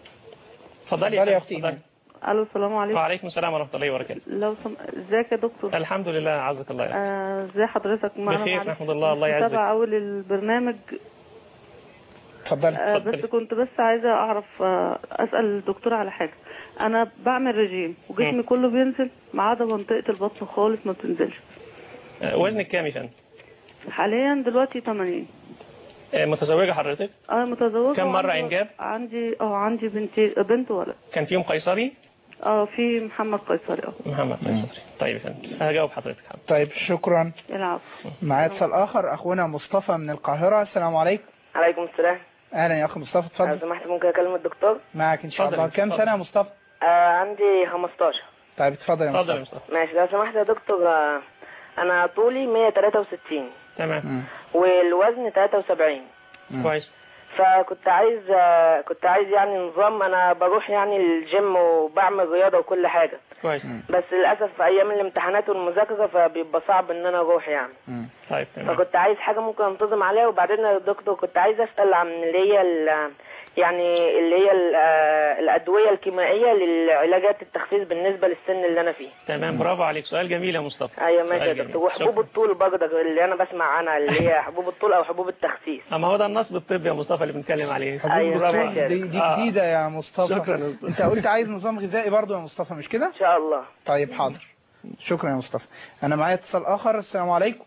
Speaker 3: اتفضلي
Speaker 2: اتفضلي يا
Speaker 3: فندم،
Speaker 2: اختي
Speaker 3: اتفضلي.
Speaker 2: ايمان
Speaker 6: ألو السلام عليكم
Speaker 3: وعليكم السلام ورحمه الله وبركاته
Speaker 6: لو سم... ازيك يا دكتور
Speaker 3: الحمد لله عزك الله يا أختي.
Speaker 6: آه، ازي حضرتك ما أنا
Speaker 3: بخير
Speaker 6: معلش
Speaker 3: نحمد الله الله
Speaker 6: مش
Speaker 3: يعزك
Speaker 6: متابعة أول البرنامج
Speaker 2: اتفضلي
Speaker 6: آه،
Speaker 3: اتفضلي.
Speaker 6: بس كنت بس عايزة أعرف آه، أسأل الدكتور على حاجة أنا بعمل رجيم وجسمي
Speaker 3: مم.
Speaker 6: كله بينزل ما عدا منطقة البطن خالص ما بتنزلش
Speaker 3: آه، وزنك كام يا فندم؟
Speaker 6: حاليا دلوقتي 80
Speaker 3: آه، متزوجه حضرتك؟
Speaker 6: أنا متزوجة
Speaker 3: كم مرة
Speaker 6: وعندي-
Speaker 3: إنجاب؟
Speaker 6: عندي اه عندي بنتي بنت ولد
Speaker 3: كان فيهم قيصري؟
Speaker 6: اه في محمد قيصري اه
Speaker 3: محمد قيصري طيب يا فندم هجاوب حضرتك حاضر.
Speaker 2: طيب شكرا
Speaker 6: العفو
Speaker 2: معايا اتصال اخر اخونا مصطفى من القاهره السلام عليكم
Speaker 7: عليكم السلام
Speaker 2: اهلا يا اخ مصطفى
Speaker 7: لو
Speaker 2: اتفضل
Speaker 7: سمحت ممكن اكلم الدكتور
Speaker 2: معك ان شاء
Speaker 3: اتفضل،
Speaker 2: الله كام
Speaker 3: اتفضل.
Speaker 2: سنه يا مصطفى
Speaker 7: آه عندي 15
Speaker 2: طيب اتفضل يا
Speaker 3: اتفضل يا
Speaker 2: مصطفى
Speaker 3: مصطفى
Speaker 7: ماشي لو سمحت يا دكتور آه انا طولي 163
Speaker 3: تمام
Speaker 2: مم.
Speaker 7: والوزن 73
Speaker 2: مم.
Speaker 3: كويس
Speaker 7: فكنت عايز آه كنت عايز يعني نظام انا بروح يعني الجيم وبعمل رياضه وكل حاجه
Speaker 3: كويس
Speaker 7: بس للاسف في ايام الامتحانات والمذاكره فبيبقى صعب ان انا اروح يعني
Speaker 2: مم.
Speaker 3: طيب تمام
Speaker 7: فكنت عايز حاجه ممكن انتظم عليها وبعدين يا دكتور كنت عايز اسال عن اللي هي ال- يعني اللي هي ال- آه، الادويه الكيميائيه للعلاجات التخسيس بالنسبه للسن اللي انا فيه
Speaker 3: تمام برافو عليك سؤال جميل يا مصطفى
Speaker 7: ايوه
Speaker 3: سؤال
Speaker 7: ماشي يا
Speaker 3: جميل.
Speaker 7: دكتور وحبوب
Speaker 3: شكراً.
Speaker 7: الطول برضه اللي انا بسمع عنها اللي هي حبوب الطول او حبوب التخسيس
Speaker 3: اما هو ده النصب الطبي يا مصطفى اللي بنتكلم عليه
Speaker 2: حبوب
Speaker 7: أيوة،
Speaker 2: الطول
Speaker 7: ماشي.
Speaker 2: دي, دي
Speaker 3: آه.
Speaker 2: جديده يا مصطفى
Speaker 3: شكراً يا مصطفى.
Speaker 2: انت قلت عايز نظام غذائي برضو يا مصطفى مش كده
Speaker 7: ان شاء الله
Speaker 2: طيب حاضر شكرا يا مصطفى انا معايا اتصال اخر السلام عليكم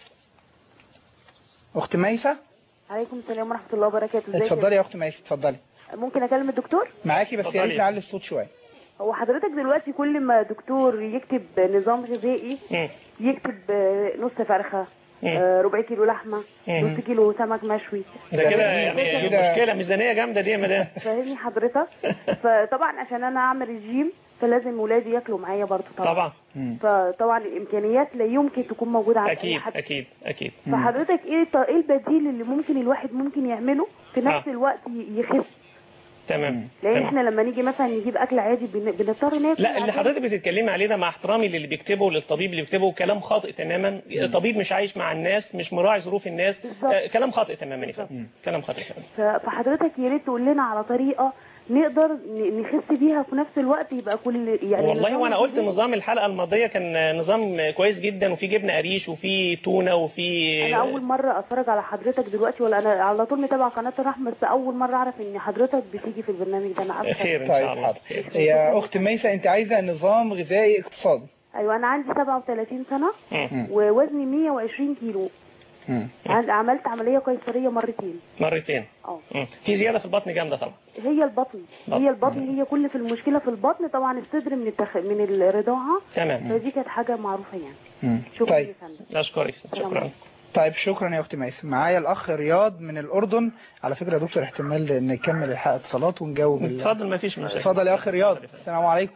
Speaker 2: اخت ميسة
Speaker 8: عليكم السلام ورحمة الله وبركاته ازيك
Speaker 2: اتفضلي يا اخت ميسة اتفضلي
Speaker 8: يا- ممكن اكلم الدكتور
Speaker 2: معاكي بس يا
Speaker 3: اتفضلي.
Speaker 2: ريت نعلي الصوت شويه
Speaker 8: هو حضرتك دلوقتي كل ما دكتور يكتب نظام غذائي
Speaker 3: مم.
Speaker 8: يكتب آه، نص فرخة
Speaker 3: مم.
Speaker 8: آه، ربع كيلو لحمة
Speaker 3: مم.
Speaker 8: نص كيلو سمك مشوي
Speaker 3: ده كده يعني
Speaker 2: كده-
Speaker 3: مشكله ميزانيه جامده دي يا مدام
Speaker 8: فاهمني حضرتك فطبعا عشان انا اعمل رجيم فلازم ولادي ياكلوا معايا برضه طبعا
Speaker 3: طبعا
Speaker 2: مم.
Speaker 8: فطبعا الامكانيات لا يمكن تكون موجوده عند اي
Speaker 3: اكيد
Speaker 8: حد
Speaker 3: اكيد اكيد
Speaker 8: فحضرتك ايه ط- ايه البديل اللي ممكن الواحد ممكن يعمله في نفس
Speaker 3: آه.
Speaker 8: الوقت ي- يخس
Speaker 3: تمام
Speaker 8: لان
Speaker 3: تمام.
Speaker 8: احنا لما نيجي مثلا نجيب اكل عادي بن- بنضطر ناكل
Speaker 3: لا اللي
Speaker 8: عشان-
Speaker 3: حضرتك بتتكلمي عليه ده مع احترامي للي بيكتبه للطبيب اللي بيكتبه كلام خاطئ تماما طبيب مش عايش مع الناس مش مراعي ظروف الناس
Speaker 8: بالظبط.
Speaker 3: آه، كلام خاطئ تماما يا فندم كلام خاطئ تماما
Speaker 8: ف- فحضرتك يا ريت تقول لنا على طريقه نقدر ن- نخس بيها في نفس الوقت يبقى كل يعني
Speaker 3: والله
Speaker 8: نظام
Speaker 3: وانا قلت
Speaker 8: الغذائي-
Speaker 3: نظام الحلقه الماضيه كان نظام كويس جدا وفي جبنه قريش وفي تونه وفي
Speaker 8: انا اول مره اتفرج على حضرتك دلوقتي ولا انا على طول متابعه قناه الرحمه بس اول مره اعرف ان حضرتك بتيجي في البرنامج ده انا عارفه
Speaker 3: خير ان شاء
Speaker 2: طيب
Speaker 3: الله
Speaker 2: حاضر
Speaker 3: خير.
Speaker 2: يا اخت ميسة انت عايزه نظام غذائي اقتصادي
Speaker 8: ايوه انا عندي 37 سنه
Speaker 3: مم.
Speaker 8: ووزني 120 كيلو
Speaker 2: مم.
Speaker 8: عن- عملت عمليه قيصريه مرتين
Speaker 3: مرتين
Speaker 8: اه
Speaker 3: مم. في زياده في البطن جامده طبعا
Speaker 8: هي البطن هي البطن هي كل في المشكله في البطن طبعا الصدر من التخ... من الرضاعه
Speaker 3: تمام
Speaker 8: فدي كانت حاجه معروفه يعني
Speaker 2: مم.
Speaker 8: شكرا
Speaker 2: طيب
Speaker 8: يا فندم
Speaker 3: اشكرك شكرا
Speaker 2: طيب شكرا يا اختي ميسة معايا الاخ رياض من الاردن على فكره يا دكتور احتمال نكمل الحلقه اتصالات ونجاوب ال-
Speaker 3: اتفضل ما فيش مشاكل
Speaker 2: اتفضل يا اخ رياض السلام عليكم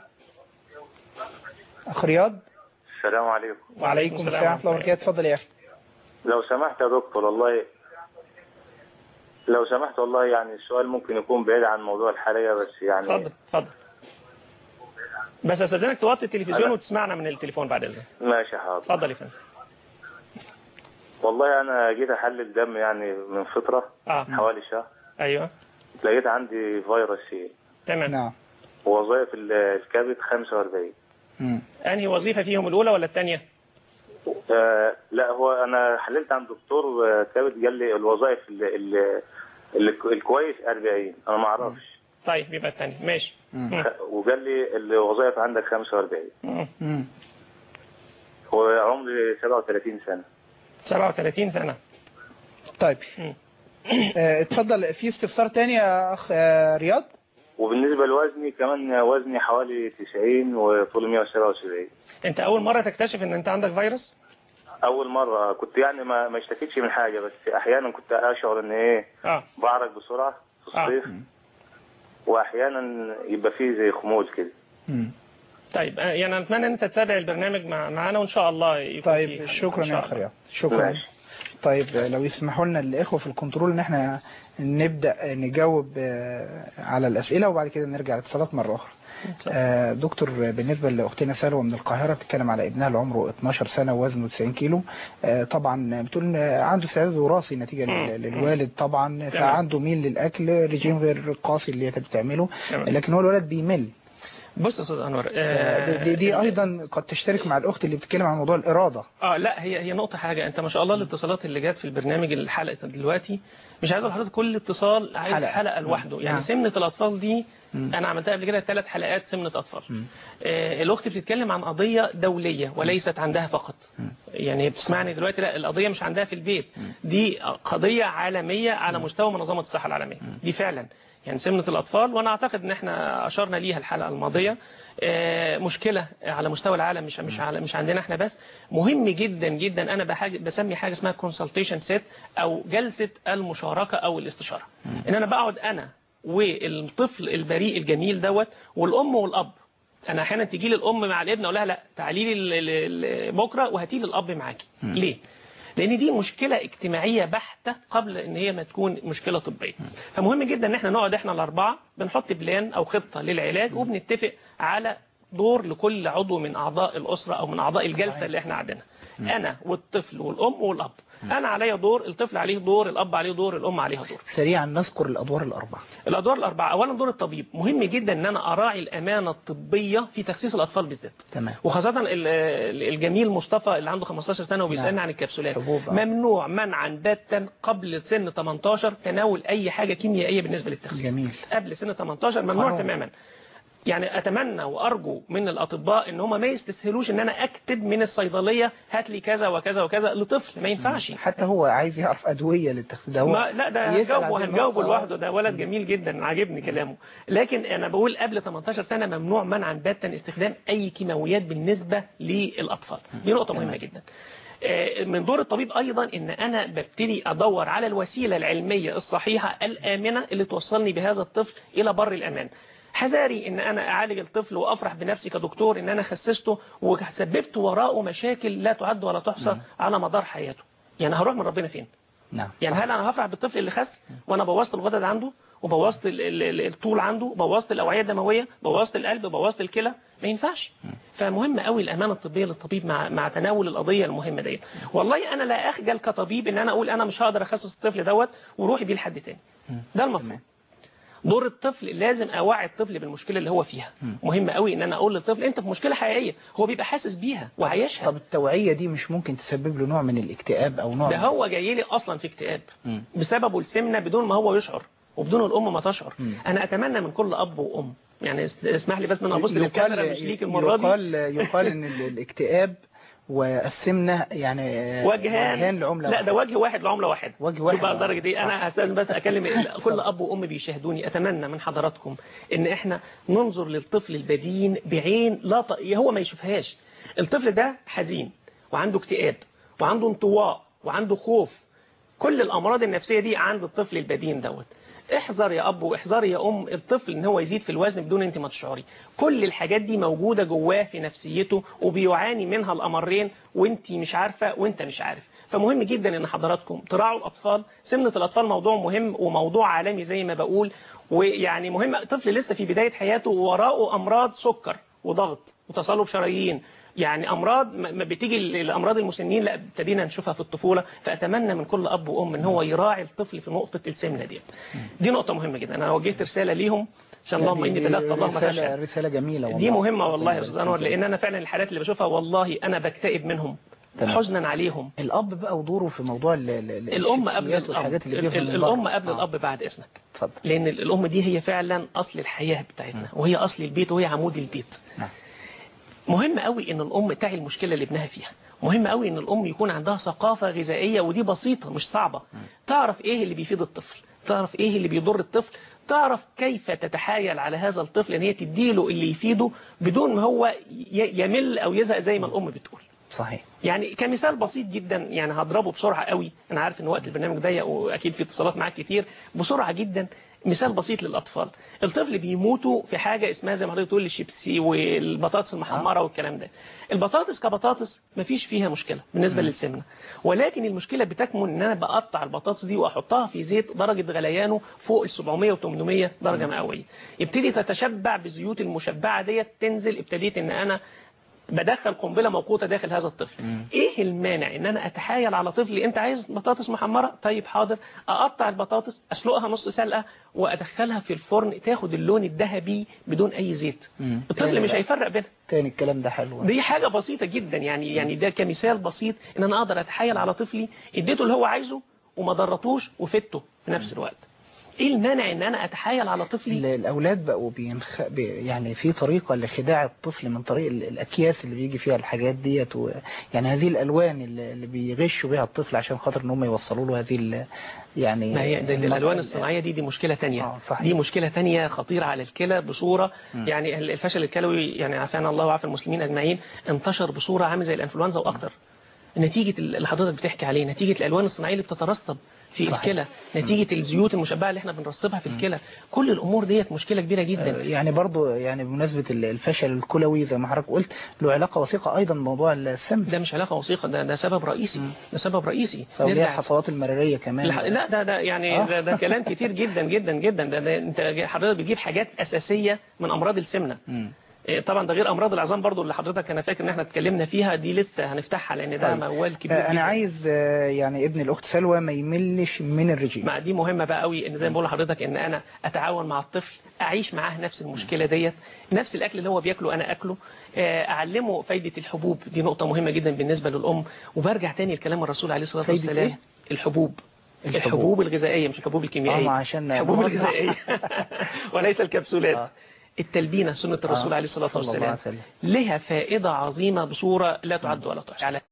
Speaker 2: اخ رياض
Speaker 9: السلام عليكم
Speaker 2: وعليكم السلام ورحمه الله وبركاته اتفضل يا اخي
Speaker 9: لو سمحت يا دكتور والله لو سمحت والله يعني السؤال ممكن يكون بعيد عن موضوع الحلقة بس يعني
Speaker 3: اتفضل اتفضل بس استاذنك توطي التلفزيون
Speaker 9: أنا-
Speaker 3: وتسمعنا من التليفون بعد اذنك
Speaker 9: ماشي حاضر
Speaker 3: اتفضل يا فندم
Speaker 9: والله أنا جيت أحلل دم يعني من فترة
Speaker 3: اه
Speaker 9: حوالي شهر
Speaker 3: ايوه
Speaker 9: لقيت عندي فيروس سي
Speaker 3: تمام
Speaker 2: نعم
Speaker 9: ووظائف ال- الكبد 45
Speaker 2: مم.
Speaker 3: انهي وظيفه فيهم الاولى ولا الثانيه
Speaker 9: آه لا هو أنا حللت عند دكتور آه، كبد قال لي الوظائف ال- ال- ال- الكويس 40 أنا ما أعرفش
Speaker 3: طيب يبقى الثانيه ماشي
Speaker 2: مم.
Speaker 9: وقال لي الوظائف عندك 45
Speaker 3: مم.
Speaker 2: مم.
Speaker 9: وعمري 37 سنة
Speaker 3: 37 سنه
Speaker 2: طيب
Speaker 3: مم.
Speaker 2: آه، اتفضل في استفسار تاني يا اخ آه، رياض
Speaker 9: وبالنسبة لوزني كمان وزني حوالي 90 وطولي 177
Speaker 3: انت اول مره تكتشف ان انت عندك فيروس
Speaker 9: أول مرة كنت يعني ما ما اشتكيتش من حاجة بس أحيانا كنت أشعر إن إيه
Speaker 3: اه
Speaker 9: بعرق بسرعة في
Speaker 3: آه.
Speaker 9: الصيف وأحيانا يبقى فيه زي خمول كده
Speaker 2: مم.
Speaker 3: طيب آه، يعني اتمنى ان انت تتابع البرنامج مع معانا وان شاء الله يكون
Speaker 2: طيب
Speaker 3: فيه-
Speaker 2: شكرا
Speaker 3: إن
Speaker 2: يا
Speaker 3: شاء
Speaker 2: اخ
Speaker 3: الله.
Speaker 2: رياض شكرا
Speaker 9: ماشي.
Speaker 2: طيب آه، لو يسمحوا لنا الاخوه في الكنترول ان احنا نبدا نجاوب آه، على الاسئله وبعد كده نرجع للاتصالات مره اخرى آه، دكتور آه، بالنسبه لاختنا سلوى من القاهره بتتكلم على ابنها اللي عمره 12 سنه ووزنه 90 كيلو آه، طبعا بتقول آه، عنده استعداد وراثي نتيجه
Speaker 3: مم.
Speaker 2: لل- للوالد طبعا فعنده ميل للاكل رجيم غير قاسي اللي هي كانت بتعمله
Speaker 3: تمام.
Speaker 2: لكن هو الولد بيمل
Speaker 3: بص يا استاذ انور
Speaker 2: آه، دي, دي, دي ايضا قد تشترك مع الاخت اللي بتتكلم عن موضوع الاراده
Speaker 3: اه لا هي هي نقطة حاجة انت ما شاء الله الاتصالات اللي جت في البرنامج الحلقة دلوقتي مش عايز اقول لحضرتك كل اتصال عايز
Speaker 2: حلقة.
Speaker 3: حلقة, حلقة لوحده يعني
Speaker 2: نعم.
Speaker 3: سمنة الاطفال دي
Speaker 2: مم.
Speaker 3: انا عملتها قبل كده ثلاث حلقات سمنة اطفال
Speaker 2: مم.
Speaker 3: آه الاخت بتتكلم عن قضية دولية وليست عندها فقط يعني بتسمعني دلوقتي لا القضية مش عندها في البيت دي قضية عالمية على مستوى منظمة الصحة العالمية دي فعلا يعني سمنة الأطفال وأنا أعتقد إن إحنا أشرنا ليها الحلقة الماضية آه، مشكلة على مستوى العالم مش مش على مش عندنا احنا بس مهم جدا جدا انا بحاجة بسمي حاجة اسمها كونسلتيشن سيت او جلسة المشاركة او الاستشارة ان انا بقعد انا والطفل البريء الجميل دوت والام والاب انا احيانا تيجي لي الام مع الابن اقول لها لا تعالي لي ال- ال- ال- بكره وهاتي لي الاب معاكي ليه لان دي مشكله اجتماعيه بحته قبل ان هي ما تكون مشكله طبيه فمهم جدا ان احنا نقعد احنا الاربعه بنحط بلان او خطه للعلاج وبنتفق على دور لكل عضو من اعضاء الاسره او من اعضاء الجلسه اللي احنا قاعدينها انا والطفل والام والاب انا عليا دور الطفل عليه دور الاب عليه دور الام عليها دور
Speaker 2: سريعا نذكر الأدوار الأربعة
Speaker 3: الادوار الاربعه اولا دور الطبيب مهم جدا ان انا اراعي الامانه الطبيه في تخسيس الاطفال بالذات
Speaker 2: تمام
Speaker 3: وخاصة ال- ال- الجميل مصطفى اللي عنده 15 سنة وبيسألني
Speaker 2: نعم.
Speaker 3: عن الكبسولات
Speaker 2: حبوب، آه.
Speaker 3: ممنوع منعا باتا قبل سن 18 تناول أي حاجة كيميائية بالنسبة للتخسيس
Speaker 2: جميل
Speaker 3: قبل سن 18 ممنوع
Speaker 2: حرام.
Speaker 3: تماما يعني اتمنى وارجو من الاطباء ان هم ما يستسهلوش ان انا اكتب من الصيدليه هات لي كذا وكذا وكذا لطفل ما ينفعش
Speaker 2: حتى هو عايز يعرف أدوية للتخسيس ده هو
Speaker 3: ما لا ده
Speaker 2: يسأل
Speaker 3: هنجاوبه
Speaker 2: عن
Speaker 3: هنجاوبه
Speaker 2: النص، آه.
Speaker 3: لوحده ده ولد جميل جدا عاجبني كلامه لكن انا بقول قبل 18 سنه ممنوع منعا باتا استخدام اي كيماويات بالنسبه للاطفال دي نقطه مهمه جدا آه، من دور الطبيب ايضا ان انا ببتدي ادور على الوسيله العلميه الصحيحه الامنه اللي توصلني بهذا الطفل الى بر الامان حذاري ان انا اعالج الطفل وافرح بنفسي كدكتور ان انا خسسته وسببت وراءه مشاكل لا تعد ولا تحصى على مدار حياته يعني هروح من ربنا فين
Speaker 2: نعم
Speaker 3: يعني هل انا هفرح بالطفل اللي خس وانا بوظت الغدد عنده وبوظت ال- ال- ال- الطول عنده بوظت الاوعيه الدمويه بوظت القلب بوظت الكلى ما ينفعش فمهم قوي الامانه الطبيه للطبيب مع مع تناول القضيه المهمه ديت والله انا لا اخجل كطبيب ان انا اقول انا مش هقدر اخصص الطفل دوت وروحي بيه لحد تاني ده المفروض دور الطفل لازم اوعي الطفل بالمشكله اللي هو فيها مهم قوي ان انا اقول للطفل انت في مشكله حقيقيه هو بيبقى حاسس بيها وعايشها
Speaker 2: طب التوعية دي مش ممكن تسبب له نوع من الاكتئاب أو نوع
Speaker 3: ده
Speaker 2: من-
Speaker 3: هو جاي لي اصلا في اكتئاب
Speaker 2: مم.
Speaker 3: بسببه السمنه بدون ما هو يشعر وبدون الام ما تشعر
Speaker 2: مم.
Speaker 3: انا اتمنى من كل اب وام يعني اس- اسمح لي بس ان أنا ابص للكاميرا مش ليك المره دي
Speaker 2: يقال يقال ان ال- الاكتئاب والسمنة يعني
Speaker 3: وجهان
Speaker 2: لعملة
Speaker 3: لا ده وجه واحد لعمله واحد
Speaker 2: وجه
Speaker 3: شوف
Speaker 2: واحد.
Speaker 3: بقى الدرجه دي انا هستاذن بس اكلم ال- كل اب وام بيشاهدوني اتمنى من حضراتكم ان احنا ننظر للطفل البدين بعين لا ط... هو ما يشوفهاش الطفل ده حزين وعنده اكتئاب وعنده انطواء وعنده خوف كل الامراض النفسيه دي عند الطفل البدين دوت احذر يا اب واحذر يا ام الطفل ان هو يزيد في الوزن بدون انت ما تشعري كل الحاجات دي موجوده جواه في نفسيته وبيعاني منها الامرين وانت مش عارفه وانت مش عارف فمهم جدا ان حضراتكم تراعوا الاطفال سمنه الاطفال موضوع مهم وموضوع عالمي زي ما بقول ويعني مهم طفل لسه في بدايه حياته ووراءه امراض سكر وضغط وتصلب شرايين يعني امراض ما ما بتيجي الامراض المسنين لا ابتدينا نشوفها في الطفوله فاتمنى من كل اب وام ان هو يراعي الطفل في نقطه السمنه دي دي نقطه مهمه جدا انا وجهت رساله ليهم عشان اللهم
Speaker 2: دي-
Speaker 3: اني
Speaker 2: دي
Speaker 3: بلغت اللهم
Speaker 2: رسالة,
Speaker 3: فاشهد
Speaker 2: رسالة جميلة والله
Speaker 3: دي مهمه والله يا
Speaker 2: ربنا
Speaker 3: استاذ انور
Speaker 2: يبارك فيك.
Speaker 3: لان انا فعلا الحالات اللي بشوفها والله انا بكتئب منهم
Speaker 2: تمام.
Speaker 3: حزنا عليهم
Speaker 2: الأب بقى ودوره في موضوع ال- ال- ال-
Speaker 3: الام قبل
Speaker 2: الشخصيات
Speaker 3: الاب
Speaker 2: والحاجات اللي
Speaker 3: ال-
Speaker 2: بيفهم
Speaker 3: ال-
Speaker 2: من بره.
Speaker 3: الام قبل
Speaker 2: آه.
Speaker 3: الاب بعد اذنك
Speaker 2: اتفضل
Speaker 3: لان الام دي هي فعلا اصل الحياه بتاعتنا وهي اصل البيت وهي عمود البيت
Speaker 2: نعم.
Speaker 3: مهم قوي ان الام تعي المشكله اللي ابنها فيها مهم قوي ان الام يكون عندها ثقافه غذائيه ودي بسيطه مش صعبه تعرف ايه اللي بيفيد الطفل تعرف ايه اللي بيضر الطفل تعرف كيف تتحايل على هذا الطفل ان هي تديله اللي يفيده بدون ما هو ي- يمل او يزهق زي ما الام بتقول
Speaker 2: صحيح
Speaker 3: يعني كمثال بسيط جدا يعني هضربه بسرعة قوي انا عارف ان وقت البرنامج ضيق واكيد في اتصالات معاك كتير بسرعة جدا مثال بسيط للاطفال الطفل بيموتوا في حاجة اسمها زي ما حضرتك تقول الشيبسي والبطاطس المحمرة والكلام ده البطاطس كبطاطس مفيش فيها مشكلة بالنسبة للسمنة ولكن المشكلة بتكمن ان انا بقطع البطاطس دي واحطها في زيت درجة غليانه فوق ال 700 و 800 درجة مئوية يبتدي تتشبع بالزيوت المشبعة ديت تنزل ابتديت ان انا بدخل قنبله موقوته داخل هذا الطفل ايه المانع ان انا اتحايل على طفلي انت عايز بطاطس محمره طيب حاضر اقطع البطاطس اسلقها نص سلقه وادخلها في الفرن تاخد اللون الذهبي بدون اي زيت
Speaker 2: مم.
Speaker 3: الطفل
Speaker 2: تاني
Speaker 3: مش
Speaker 2: بقى.
Speaker 3: هيفرق بينها
Speaker 2: تاني الكلام ده حلو
Speaker 3: دي حاجه بسيطه جدا يعني يعني ده كمثال بسيط ان انا اقدر اتحايل على طفلي اديته اللي هو عايزه وما ضرتوش وفدته في نفس الوقت ايه المانع ان انا اتحايل على طفلي
Speaker 2: ال- الأولاد بقوا بينخ... بي... يعني في طريقة لخداع الطفل من طريق ال- الأكياس اللي بيجي فيها الحاجات ديت و... يعني هذه الألوان اللي اللي بيغشوا بيها الطفل عشان خاطر إن هم يوصلوا له هذه ال... يعني
Speaker 3: ما هي ده- ده
Speaker 2: المط-
Speaker 3: الالوان الصناعيه دي دي مشكله تانية
Speaker 2: آه، صحيح.
Speaker 3: دي مشكله تانية خطيره على الكلى بصوره
Speaker 2: مم.
Speaker 3: يعني ال- الفشل الكلوي يعني عافانا الله وعافى المسلمين اجمعين انتشر بصوره عامل زي الانفلونزا واكتر نتيجه ال- اللي حضرتك بتحكي عليه نتيجه الالوان الصناعيه اللي بتترسب في
Speaker 2: صحيح.
Speaker 3: الكلى نتيجه الزيوت المشبعه اللي احنا بنرسبها في الكلى كل الامور ديت مشكله كبيره
Speaker 2: آه،
Speaker 3: جدا
Speaker 2: يعني برضو يعني بمناسبة ال- الفشل الكلوي زي ما حضرتك قلت له علاقة وثيقة أيضا بموضوع السم
Speaker 3: ده مش علاقه وثيقه ده ده سبب رئيسي
Speaker 2: مم.
Speaker 3: ده سبب رئيسي
Speaker 2: أو ليها
Speaker 3: نرجع-
Speaker 2: حصوات المرارية كمان
Speaker 3: لا لا ده ده يعني
Speaker 2: آه.
Speaker 3: ده, ده كلام كتير جدا جدا جدا ده, ده انت حضرتك بتجيب حاجات اساسيه من امراض السمنه
Speaker 2: مم.
Speaker 3: إيه، طبعا ده غير امراض العظام برضو اللي حضرتك انا فاكر ان احنا اتكلمنا فيها دي لسه هنفتحها لان ده
Speaker 2: طيب.
Speaker 3: موال كبير
Speaker 2: آه،
Speaker 3: جداً.
Speaker 2: أنا عايز آه، يعني ابن الأخت سلوى ما يملش من الرجيم
Speaker 3: ما دي مهمه بقى قوي ان زي ما بقول لحضرتك ان انا اتعاون مع الطفل اعيش معاه نفس المشكله ديت نفس الاكل اللي هو بياكله انا اكله آه، اعلمه فايده الحبوب دي نقطه مهمه جدا بالنسبه للام وبرجع تاني لكلام الرسول عليه الصلاه
Speaker 2: فايدة
Speaker 3: والسلام
Speaker 2: إيه؟
Speaker 3: الحبوب
Speaker 2: الحبوب.
Speaker 3: الحبوب الغذائيه مش الحبوب
Speaker 2: اه
Speaker 3: الكيميائيه
Speaker 2: ما عشان
Speaker 3: الحبوب
Speaker 2: ما هو-
Speaker 3: الغذائيه وليس الكبسولات
Speaker 2: آه.
Speaker 3: التلبينه سنه الرسول
Speaker 2: آه،
Speaker 3: عليه الصلاه
Speaker 2: صلى الله
Speaker 3: والسلام
Speaker 2: عليه وسلم.
Speaker 3: لها فائده عظيمه بصوره لا تعد ولا تحصى على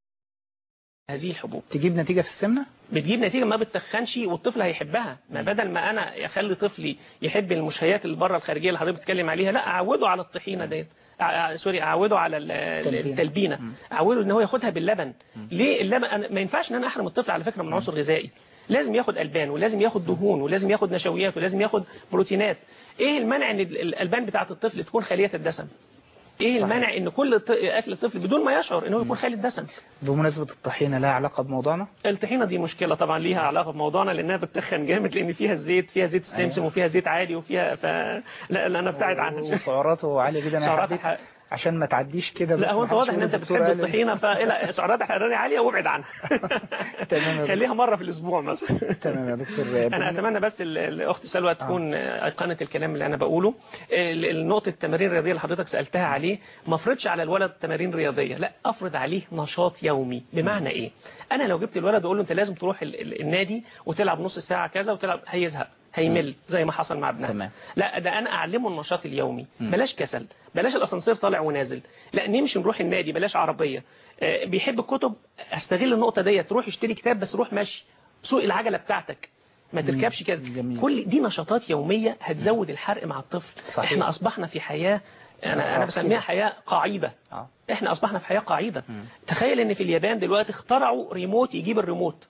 Speaker 3: هذه الحبوب
Speaker 2: تجيب نتيجة في السمنة
Speaker 3: بتجيب نتيجه ما بتتخنش والطفل هيحبها ما بدل ما انا اخلي طفلي يحب المشهيات اللي بره الخارجيه اللي حضرتك بتتكلم عليها لا اعوده على الطحينه ديت أع- أع- سوري اعوده على ال-
Speaker 2: التلبينة.
Speaker 3: التلبينه
Speaker 2: مم.
Speaker 3: اعوده ان هو ياخدها باللبن ليه اللبن أنا ما ينفعش ان انا احرم الطفل على فكره من عنصر غذائي لازم ياخد البان ولازم ياخد دهون ولازم ياخد نشويات ولازم ياخد بروتينات ايه المانع ان ال- الالبان بتاعه الطفل تكون خاليه الدسم ايه
Speaker 2: صحيح.
Speaker 3: المانع ان كل ط- اكل الطفل بدون ما يشعر انه يكون خالي الدسم
Speaker 2: بمناسبة الطحينة لها علاقة بموضوعنا
Speaker 3: الطحينه دي مشكله طبعا ليها علاقه بموضوعنا لانها بتتخن جامد لان فيها الزيت فيها زيت السمسم
Speaker 2: أيوة.
Speaker 3: وفيها زيت عادي وفيها ف لا, لا انا ابتعد عنها
Speaker 2: وسعراته عالية جدا أنا
Speaker 3: سعرات
Speaker 2: حبيت
Speaker 3: ح-
Speaker 2: عشان ما تعديش كده
Speaker 3: لا
Speaker 2: بس
Speaker 3: هو
Speaker 2: ما
Speaker 3: انت
Speaker 2: حدش
Speaker 3: واضح ان
Speaker 2: يقول
Speaker 3: انت
Speaker 2: الدكتور
Speaker 3: بتحب قال إن- الطحينه فلا سعرات حراريه عاليه وابعد عنها
Speaker 2: تمام يا
Speaker 3: خليها مره في الاسبوع مثلا
Speaker 2: تمام يا دكتور
Speaker 3: انا اتمنى بس ال- الاخت سلوى تكون ايقنت الكلام اللي انا بقوله ال- النقطه التمارين الرياضيه اللي حضرتك سالتها عليه ما افرضش على الولد تمارين رياضيه لا افرض عليه نشاط يومي بمعنى ايه انا لو جبت الولد واقول له انت لازم تروح ال- ال- النادي وتلعب نص ساعه كذا وتلعب هيزهق هيمل زي ما حصل مع ابنها
Speaker 2: تمام.
Speaker 3: لا ده انا اعلمه النشاط اليومي
Speaker 2: مم.
Speaker 3: بلاش كسل بلاش الاسانسير طالع ونازل لا نمشي نروح النادي بلاش عربيه آه، بيحب الكتب استغل النقطه ديت روح اشتري كتاب بس روح مشي سوق العجله بتاعتك ما
Speaker 2: مم.
Speaker 3: تركبش كده
Speaker 2: جميل.
Speaker 3: كل دي نشاطات يوميه هتزود الحرق مع الطفل
Speaker 2: صحيح.
Speaker 3: احنا اصبحنا في حياه انا انا
Speaker 2: آه،
Speaker 3: بسميها
Speaker 2: كده.
Speaker 3: حياه قاعده
Speaker 2: آه.
Speaker 3: احنا اصبحنا في حياه قاعده
Speaker 2: مم.
Speaker 3: تخيل ان في اليابان دلوقتي اخترعوا ريموت يجيب الريموت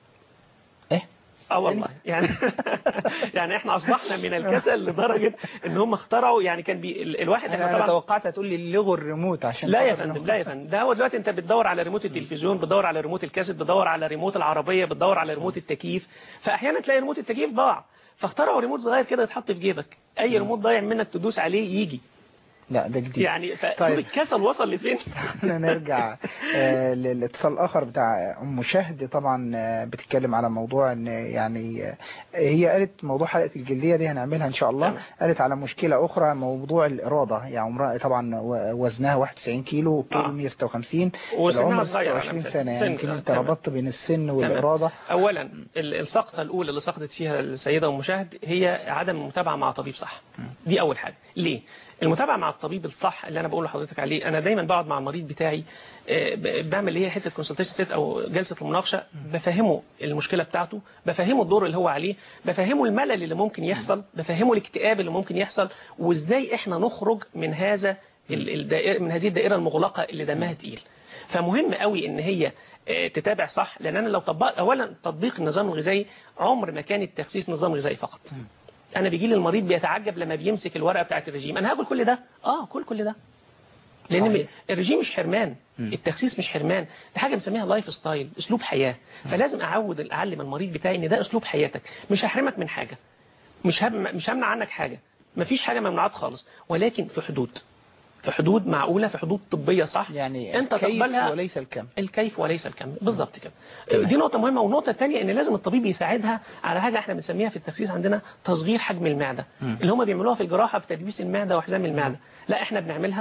Speaker 2: ايه
Speaker 3: اه والله يعني يعني احنا اصبحنا من الكسل لدرجه ان هم اخترعوا يعني كان بي ال- الواحد
Speaker 2: انا
Speaker 3: احنا
Speaker 2: أنا
Speaker 3: طبعا
Speaker 2: توقعت هتقول لي لغوا الريموت عشان
Speaker 3: لا يا
Speaker 2: خاطر
Speaker 3: فندم
Speaker 2: إنه-
Speaker 3: لا يا فندم ده هو دلوقتي انت بتدور على ريموت التلفزيون بتدور على ريموت الكاسيت بتدور على ريموت العربيه بتدور على ريموت التكييف فاحيانا تلاقي ريموت التكييف ضاع فاخترعوا ريموت صغير كده يتحط في جيبك اي ريموت ضايع منك تدوس عليه يجي
Speaker 2: لا ده جديد
Speaker 3: يعني فشوف
Speaker 2: طيب.
Speaker 3: الكسل وصل لفين
Speaker 2: احنا نرجع آه، للاتصال الاخر بتاع ام شهد طبعا آه، بتتكلم على موضوع ان يعني آه، هي قالت موضوع حلقه الجلديه دي هنعملها ان شاء الله
Speaker 3: تمام.
Speaker 2: قالت على مشكله اخرى موضوع الاراده يعني عمرها طبعا و- وزنها 91 كيلو طول
Speaker 3: آه.
Speaker 2: 156
Speaker 3: وسنها
Speaker 2: العمر
Speaker 3: صغير على
Speaker 2: 26
Speaker 3: فكرة.
Speaker 2: سنه
Speaker 3: سن-
Speaker 2: يمكن انت
Speaker 3: تمام.
Speaker 2: ربطت بين السن والاراده
Speaker 3: اولا ال- السقطه الاولى اللي سقطت فيها السيده ام مشاهد هي عدم المتابعه مع طبيب صح دي اول حاجه ليه المتابعه مع الطبيب الصح اللي انا بقول لحضرتك عليه انا دايما بقعد مع المريض بتاعي آه، ب- بعمل اللي هي حته كونسلتيشن سيت او جلسه المناقشه بفهمه المشكله بتاعته بفهمه الدور اللي هو عليه بفهمه الملل اللي ممكن يحصل بفهمه الاكتئاب اللي ممكن يحصل وازاي احنا نخرج من هذا ال- الدائرة من هذه الدائره المغلقه اللي دمها تقيل فمهم قوي ان هي آه، تتابع صح لان انا لو طبقت اولا تطبيق النظام الغذائي عمر ما كان التخسيس نظام غذائي فقط انا بيجي لي المريض بيتعجب لما بيمسك الورقه بتاعت الرجيم انا هاكل كل ده اه كل كل ده لان
Speaker 2: صحيح.
Speaker 3: الرجيم مش حرمان
Speaker 2: مم.
Speaker 3: التخسيس مش حرمان ده حاجه بنسميها لايف ستايل اسلوب حياه فلازم اعود اعلم المريض بتاعي ان ده اسلوب حياتك مش هحرمك من حاجه مش هم مش همنع عنك حاجه مفيش حاجه ممنوعات خالص ولكن في حدود في حدود معقوله في حدود طبيه صح
Speaker 2: يعني
Speaker 3: انت
Speaker 2: الكيف
Speaker 3: تقبلها
Speaker 2: وليس الكم
Speaker 3: الكيف وليس الكم بالظبط كده
Speaker 2: تمام.
Speaker 3: دي نقطة مهمة والنقطة الثانية ان لازم الطبيب يساعدها على حاجة احنا بنسميها في التخسيس عندنا تصغير حجم المعدة
Speaker 2: مم.
Speaker 3: اللي هم بيعملوها في الجراحة بتدبيس المعدة وحزام المعدة لا احنا بنعملها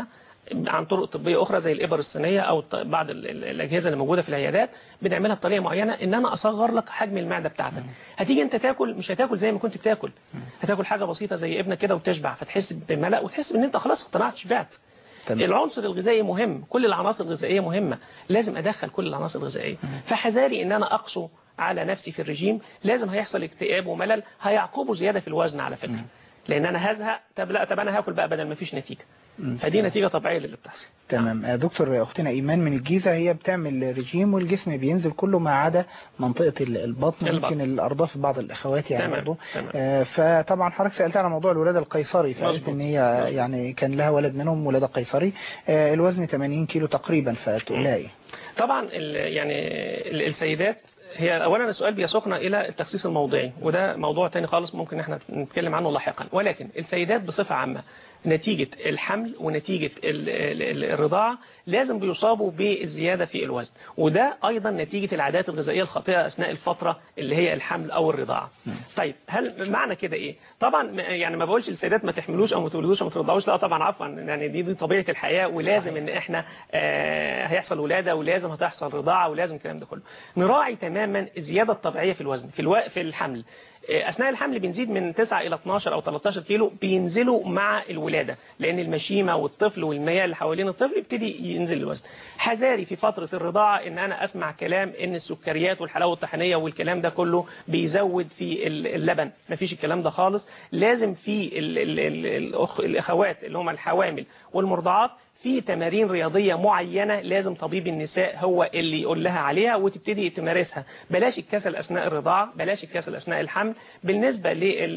Speaker 3: عن طرق طبيه اخرى زي الابر الصينيه او الط- بعض ال- ال- الاجهزه اللي موجوده في العيادات بنعملها بطريقه معينه ان انا اصغر لك حجم المعده بتاعتك هتيجي انت تاكل مش هتاكل زي ما كنت بتاكل هتاكل حاجه بسيطه زي ابنك كده وتشبع فتحس بملأ وتحس ان انت خلاص اقتنعت شبعت
Speaker 2: تمام.
Speaker 3: العنصر الغذائي مهم كل العناصر الغذائيه مهمه لازم ادخل كل العناصر الغذائيه فحذاري ان انا اقسو على نفسي في الرجيم لازم هيحصل اكتئاب وملل هيعقبه زياده في الوزن على فكره لان انا هزهق طب لا طب انا هاكل بقى بدل ما فيش نتيجه فدي نتيجه طبيعيه للي بتحصل
Speaker 2: تمام آه، دكتور اختنا ايمان من الجيزه هي بتعمل رجيم والجسم بينزل كله ما عدا منطقه ال- البطن
Speaker 3: البطن.
Speaker 2: يمكن الارداف بعض الاخوات يعني
Speaker 3: تمام،
Speaker 2: برضه
Speaker 3: تمام.
Speaker 2: آه، فطبعا حضرتك سالت على موضوع الولاده القيصري فقالت
Speaker 3: مظبوط.
Speaker 2: ان هي يعني كان لها ولد منهم ولاده قيصري آه، الوزن 80 كيلو تقريبا فتقول لها ايه
Speaker 3: طبعا ال- يعني ال- السيدات هي اولا السؤال بيسوقنا الى التخصيص الموضعي وده موضوع تاني خالص ممكن احنا نتكلم عنه لاحقا ولكن السيدات بصفه عامه نتيجه الحمل ونتيجه ال- ال- ال- الرضاعه لازم بيصابوا بالزياده في الوزن وده ايضا نتيجه العادات الغذائيه الخاطئه اثناء الفتره اللي هي الحمل او الرضاعه طيب هل معنى كده ايه طبعا م- يعني ما بقولش للسيدات ما تحملوش او ما تولدوش او ما ترضعوش لا طبعا عفوا يعني دي, دي طبيعه الحياه ولازم ان احنا آه هيحصل ولاده ولازم هتحصل رضاعه ولازم الكلام ده كله نراعي تماما الزياده الطبيعيه في الوزن في الو... في الحمل آه، اثناء الحمل بنزيد من 9 الى 12 او 13 كيلو بينزلوا مع الولاده لان المشيمه والطفل والمياه اللي حوالين الطفل يبتدي ينزل الوزن حذاري في فتره الرضاعه ان انا اسمع كلام ان السكريات والحلاوه الطحينيه والكلام ده كله بيزود في ال- اللبن مفيش الكلام ده خالص لازم في ال ال ال الأخ الاخوات اللي هم الحوامل والمرضعات في تمارين رياضية معينة لازم طبيب النساء هو اللي يقول لها عليها وتبتدي تمارسها بلاش الكسل أثناء الرضاعة بلاش الكسل أثناء الحمل بالنسبة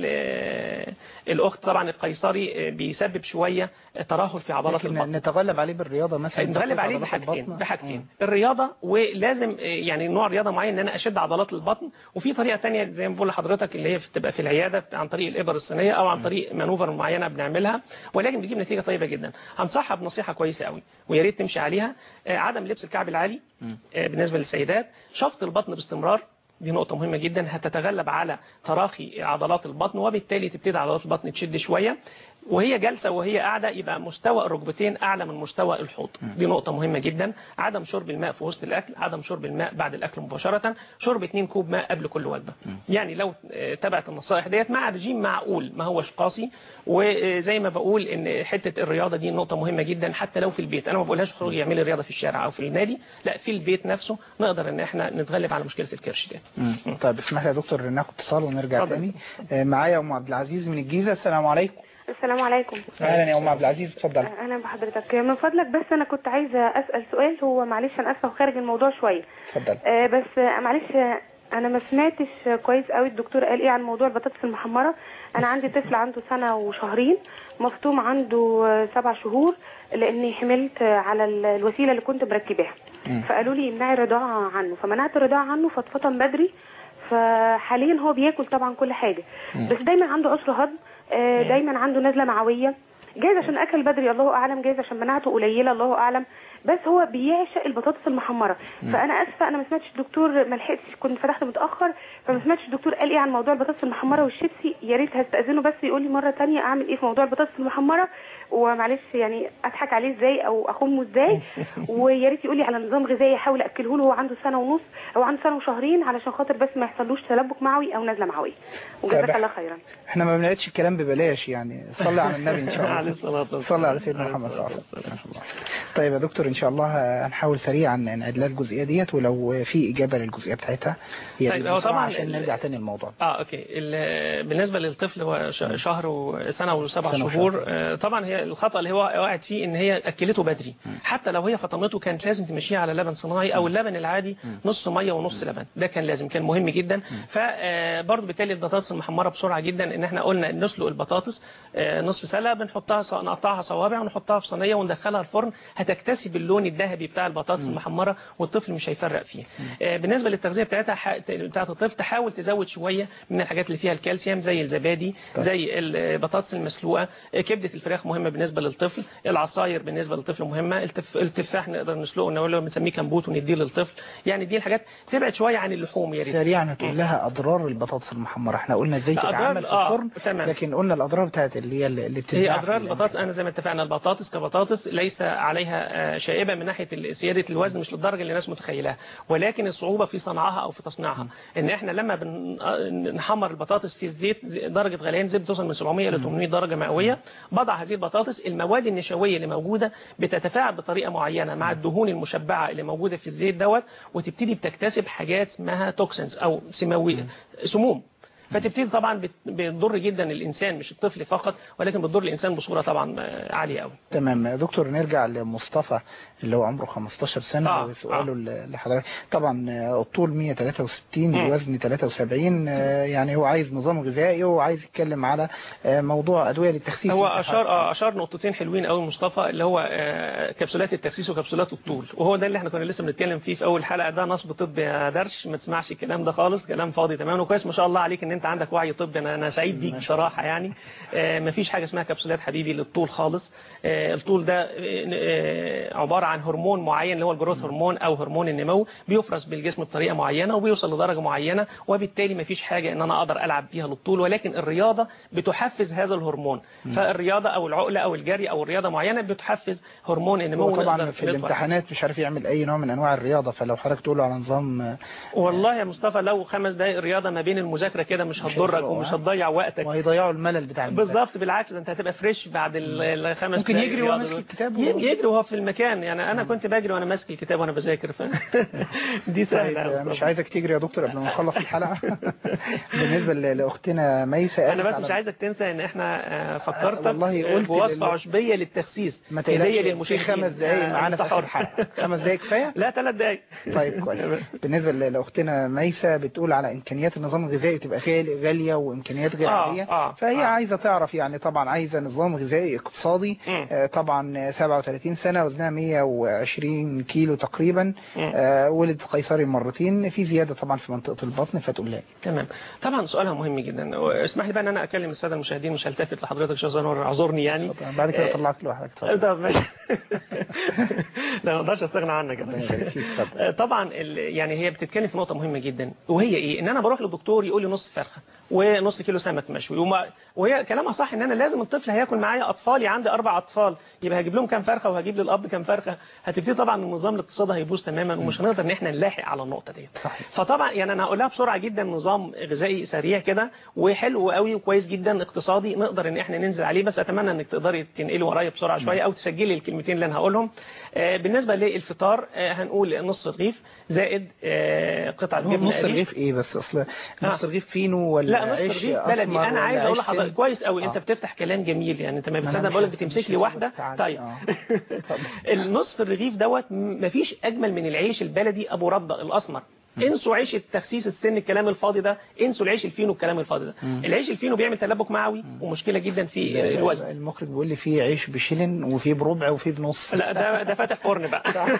Speaker 3: للأخت طبعا القيصري بيسبب شوية ترهل في عضلات
Speaker 2: لكن
Speaker 3: البطن
Speaker 2: نتغلب عليه بالرياضه مثلا
Speaker 3: نتغلب عليه
Speaker 2: عضلات
Speaker 3: بحاجتين
Speaker 2: البطن.
Speaker 3: بحاجتين الرياضه ولازم آه، يعني نوع رياضه معين ان انا اشد عضلات البطن وفي طريقه تانية زي ما بقول لحضرتك اللي هي بتبقى في العياده عن طريق الابر الصينيه او عن طريق مانوفر معينه بنعملها ولكن بتجيب نتيجه طيبه جدا هنصحها بنصيحه كويسه قوي ويا ريت تمشي عليها آه، عدم لبس الكعب العالي آه، بالنسبه للسيدات شفط البطن باستمرار دي نقطة مهمة جدا هتتغلب على تراخي عضلات البطن وبالتالي تبتدي عضلات البطن تشد شوية وهي جالسة وهي قاعدة يبقى مستوى الركبتين أعلى من مستوى الحوض دي نقطة مهمة جدا عدم شرب الماء في وسط الأكل عدم شرب الماء بعد الأكل مباشرة شرب 2 كوب ماء قبل كل وجبة يعني لو آه، تبعت النصائح ديت مع رجيم معقول ما هوش قاسي وزي ما بقول ان حتة الرياضة دي نقطة مهمة جدا حتى لو في البيت أنا ما بقولهاش خروجي اعملي رياضة في الشارع أو في النادي لا في البيت نفسه نقدر ان احنا نتغلب على مشكلة الكرش ديت
Speaker 2: مم. طيب اسمح لي يا دكتور ناخد اتصال ونرجع
Speaker 3: اتفضل.
Speaker 2: تاني آه، معايا ام عبد العزيز من الجيزه السلام عليكم
Speaker 10: السلام عليكم
Speaker 2: اهلا يا ام عبد العزيز اتفضل
Speaker 10: اهلا بحضرتك من فضلك بس انا كنت عايزه اسال سؤال هو معلش انا اسفه وخارج الموضوع شويه
Speaker 2: اتفضل
Speaker 10: آه بس آه معلش آه، انا ما سمعتش آه، كويس قوي الدكتور قال ايه عن موضوع البطاطس المحمره انا عندي طفل عنده سنه وشهرين مفطوم عنده آه، سبع شهور لاني حملت آه، على ال- الوسيله اللي كنت مركباها
Speaker 2: مم.
Speaker 10: فقالوا لي امنعي الرضاعه عنه فمنعت الرضاعه عنه فاتفطم بدري فحاليا هو بياكل طبعا كل حاجه
Speaker 2: مم.
Speaker 10: بس دايما عنده عسر هضم آه، دايما عنده نزله معويه جايز عشان اكل بدري الله اعلم جايز عشان مناعته قليله الله اعلم بس هو بيعشق البطاطس المحمره
Speaker 2: مم.
Speaker 10: فانا اسفه انا ما سمعتش الدكتور ما لحقتش كنت فتحت متاخر فما سمعتش الدكتور قال ايه عن موضوع البطاطس المحمره والشيبسي يا ريت هستاذنه بس يقول لي مره تانية اعمل ايه في موضوع البطاطس المحمره ومعلش يعني اضحك عليه ازاي او اخمه ازاي ويا ريت يقول لي على نظام غذائي احاول اكله له هو عنده سنه ونص او عنده سنه وشهرين علشان خاطر بس ما يحصلوش تلبك معوي او نزله معويه وجزاك
Speaker 2: طيب.
Speaker 10: الله خيرا
Speaker 2: احنا ما بنعيدش الكلام ببلاش يعني صلي على النبي ان شاء الله
Speaker 3: عليه الصلاة والسلام.
Speaker 2: صلي على سيدنا
Speaker 3: عليه
Speaker 2: محمد صلى
Speaker 3: الصلاة
Speaker 2: الله عليه وسلم طيب يا دكتور ان شاء الله هنحاول سريعا نعيد لها الجزئيه ديت ولو في اجابه للجزئيه بتاعتها هي
Speaker 3: طيب،
Speaker 2: دي
Speaker 3: هو
Speaker 2: بسرعة
Speaker 3: طبعاً
Speaker 2: عشان
Speaker 3: ال-
Speaker 2: نرجع تاني للموضوع
Speaker 3: اه اوكي ال- بالنسبه للطفل هو ش- شهر وسنه وسبع
Speaker 2: سنة
Speaker 3: شهور
Speaker 2: وشهر.
Speaker 3: آه، طبعا هي الخطا اللي هو وقعت فيه ان هي اكلته بدري حتى لو هي فطمته كانت لازم تمشيها على لبن صناعي او اللبن العادي نص ميه ونص لبن ده كان لازم كان مهم جدا فبرضه بالتالي البطاطس المحمره بسرعه جدا ان احنا قلنا نسلق البطاطس آه، نصف سلقه بنحطها ص- نقطعها صوابع ونحطها في صينيه وندخلها الفرن هتكتسب اللون الذهبي بتاع البطاطس المحمره والطفل مش هيفرق فيه آه، بالنسبه للتغذيه بتاعتها ح- بتاعت الطفل تحاول تزود شويه من الحاجات اللي فيها الكالسيوم زي الزبادي زي البطاطس المسلوقه آه، كبده الفراخ مهمه بالنسبه للطفل العصاير بالنسبه للطفل مهمه التف... التفاح نقدر نسلقه نقول له بنسميه كمبوت ونديه للطفل يعني دي الحاجات تبعد شويه عن اللحوم يا ريت
Speaker 2: سريعا هتقول لها اضرار البطاطس المحمره احنا قلنا ازاي
Speaker 3: أضرار-
Speaker 2: تتعامل في
Speaker 3: آه،
Speaker 2: الفرن
Speaker 3: تمام.
Speaker 2: لكن قلنا الاضرار بتاعت اللي هي اللي بتتباع
Speaker 3: هي
Speaker 2: في
Speaker 3: اضرار
Speaker 2: ال-
Speaker 3: البطاطس انا زي ما اتفقنا البطاطس كبطاطس ليس عليها آه، شائبه من ناحيه ال- زياده الوزن مش للدرجه اللي الناس متخيلها ولكن الصعوبه في صنعها او في تصنيعها ان احنا لما بن- آه، نحمر البطاطس في الزيت زي- درجه غليان زيت بتوصل من 700 ل 800 درجه مئويه بضع هذه البطاطس المواد النشويه اللي موجوده بتتفاعل بطريقه معينه مع الدهون المشبعه اللي موجوده في الزيت دوت وتبتدي بتكتسب حاجات اسمها توكسنز او سمويه سموم فتبتدي طبعا بت- بتضر جدا الانسان مش الطفل فقط ولكن بتضر الانسان بصوره طبعا آه، عاليه قوي
Speaker 2: تمام دكتور نرجع لمصطفى اللي هو عمره 15 سنة
Speaker 3: آه،
Speaker 2: وسؤاله ل- لحضرتك طبعا آه، الطول 163
Speaker 3: مم.
Speaker 2: الوزن 73 آه، يعني هو عايز نظام غذائي وعايز يتكلم على آه، موضوع أدوية للتخسيس
Speaker 3: هو
Speaker 2: والتحرك.
Speaker 3: اشار اه اشار نقطتين حلوين قوي مصطفى اللي هو آه، كبسولات التخسيس وكبسولات الطول وهو ده اللي احنا كنا لسه بنتكلم فيه في اول حلقه ده نصب طبي يا درش ما تسمعش الكلام ده خالص كلام فاضي تماما وكويس ما شاء الله عليك ان انت عندك وعي طبي انا انا سعيد بيك بصراحه يعني آه، مفيش حاجه اسمها كبسولات حبيبي للطول خالص آه، الطول ده آه، آه، عباره عن هرمون معين اللي هو الجروث هرمون او هرمون النمو بيفرز بالجسم بطريقه معينه وبيوصل لدرجه معينه وبالتالي مفيش حاجه ان انا اقدر العب بيها للطول ولكن الرياضه بتحفز هذا الهرمون فالرياضه او العقله او الجري او الرياضه معينه بتحفز هرمون النمو
Speaker 2: هو طبعا
Speaker 3: ونقدر
Speaker 2: في
Speaker 3: نطلع.
Speaker 2: الامتحانات مش عارف يعمل أي نوع من أنواع الرياضة فلو حضرتك تقول له على نظام آه،
Speaker 3: والله يا مصطفى لو خمس دقائق رياضه ما بين المذاكره كده مش هتضرك
Speaker 2: هيفرقوا،
Speaker 3: ومش
Speaker 2: ها؟
Speaker 3: هتضيع وقتك
Speaker 2: وهيضيعوا الملل بتاع المذاكرة.
Speaker 3: بالظبط بالعكس ده انت هتبقى فريش بعد ال- الخمس
Speaker 2: ممكن
Speaker 3: دقايق
Speaker 2: يجري وهو
Speaker 3: رياضة
Speaker 2: ماسك
Speaker 3: دول.
Speaker 2: الكتاب
Speaker 3: ي-
Speaker 2: وهو-
Speaker 3: يجري وهو في المكان يعني انا كنت بجري وانا ماسك الكتاب وانا بذاكر ف... دي
Speaker 2: طيب
Speaker 3: سهله يا
Speaker 2: آه،
Speaker 3: مصطفى.
Speaker 2: مش عايزك تجري يا دكتور قبل ما نخلص الحلقة بالنسبة ل- لأختنا ميسة
Speaker 3: انا
Speaker 2: قالت
Speaker 3: بس مش
Speaker 2: على-
Speaker 3: عايزك تنسى ان احنا آه، فكرتك
Speaker 2: والله
Speaker 3: آه،
Speaker 2: قلت
Speaker 3: بوصفه
Speaker 2: لل-
Speaker 3: عشبيه للتخسيس
Speaker 2: ما
Speaker 3: هديه
Speaker 2: تقلقش في
Speaker 3: للمشاهدين
Speaker 2: خمس دقايق
Speaker 3: آه،
Speaker 2: معانا في
Speaker 3: انت
Speaker 2: آخر
Speaker 3: حر.
Speaker 2: الحلقة خمس دقايق كفاية
Speaker 3: لا ثلاث دقايق
Speaker 2: طيب كويس بالنسبة ل- لأختنا ميسة بتقول على إمكانيات النظام الغذائي تبقى غالي- غالية وإمكانيات غير
Speaker 3: آه،
Speaker 2: عادية
Speaker 3: آه،
Speaker 2: فهي
Speaker 3: آه.
Speaker 2: عايزة تعرف يعني طبعا عايزة نظام غذائي اقتصادي
Speaker 3: مم.
Speaker 2: آه، طبعا 37 سنة وزنها 120 كيلو تقريبا
Speaker 3: مم.
Speaker 2: آه، ولد قيصري مرتين في زيادة طبعا في منطقة البطن فتقول لها
Speaker 3: تمام طبعا سؤالها مهم جدا اسمح لي بقى ان انا اكلم الساده المشاهدين مش هلتفت لحضرتك شيخ زنور اعذرني يعني
Speaker 2: طبعاً بعد كده
Speaker 3: آه،
Speaker 2: طلعت له حضرتك اتفضل.
Speaker 3: طب ماشي لا ما اقدرش استغنى عنك
Speaker 2: ربنا يبارك فيك، اتفضل.
Speaker 3: آه، طبعا ال- يعني هي بتتكلم في نقطه مهمه جدا وهي ايه ان انا بروح للدكتور يقول لي نص فرخه ونص كيلو سمك مشوي وما وهي كلامها صح ان انا لازم الطفل هياكل معايا اطفالي عندي اربع اطفال يبقى هجيب لهم كام فرخه وهجيب للاب كام فرخه هتبتدي طبعا النظام الاقتصادي هيبوظ تماما ومش هنقدر ان احنا نلاحق على النقطه دي
Speaker 2: صحيح.
Speaker 3: فطبعا يعني انا هقول لها بسرعه جدا نظام غذائي سريع كده وحلو قوي وكويس جدا اقتصادي نقدر ان احنا ننزل عليه بس اتمنى انك تقدري تنقلي ورايا بسرعه شويه او تسجلي الكلمتين اللي انا هقولهم آه، بالنسبه للفطار آه، هنقول نص رغيف زائد آه، قطعه
Speaker 2: هو
Speaker 3: جبنه
Speaker 2: نص
Speaker 3: قريش.
Speaker 2: رغيف ايه بس اصل نص
Speaker 3: آه.
Speaker 2: رغيف فينو ولا
Speaker 3: لا نص
Speaker 2: عيش
Speaker 3: رغيف بلدي
Speaker 2: أسمر
Speaker 3: انا
Speaker 2: ولا
Speaker 3: عايز اقول
Speaker 2: عيش
Speaker 3: لحضرتك
Speaker 2: فين؟
Speaker 3: كويس قوي
Speaker 2: آه.
Speaker 3: انت بتفتح كلام جميل يعني انت ما
Speaker 2: أنا
Speaker 3: بتصدق
Speaker 2: مش-
Speaker 3: بقول لك
Speaker 2: مش
Speaker 3: بتمسك لي
Speaker 2: هسيبك
Speaker 3: واحده
Speaker 2: تعدي.
Speaker 3: طيب
Speaker 2: آه.
Speaker 3: النص الرغيف دوت ما فيش اجمل من العيش البلدي ابو رده الاسمر انسوا عيش التخسيس السن الكلام الفاضي ده انسوا العيش الفينو الكلام الفاضي ده العيش الفينو بيعمل تلبك معوي ومشكله جدا في الوزن
Speaker 2: المخرج بيقول لي فيه عيش بشلن وفيه بربع وفيه بنص
Speaker 3: لا ده ده فاتح فرن بقى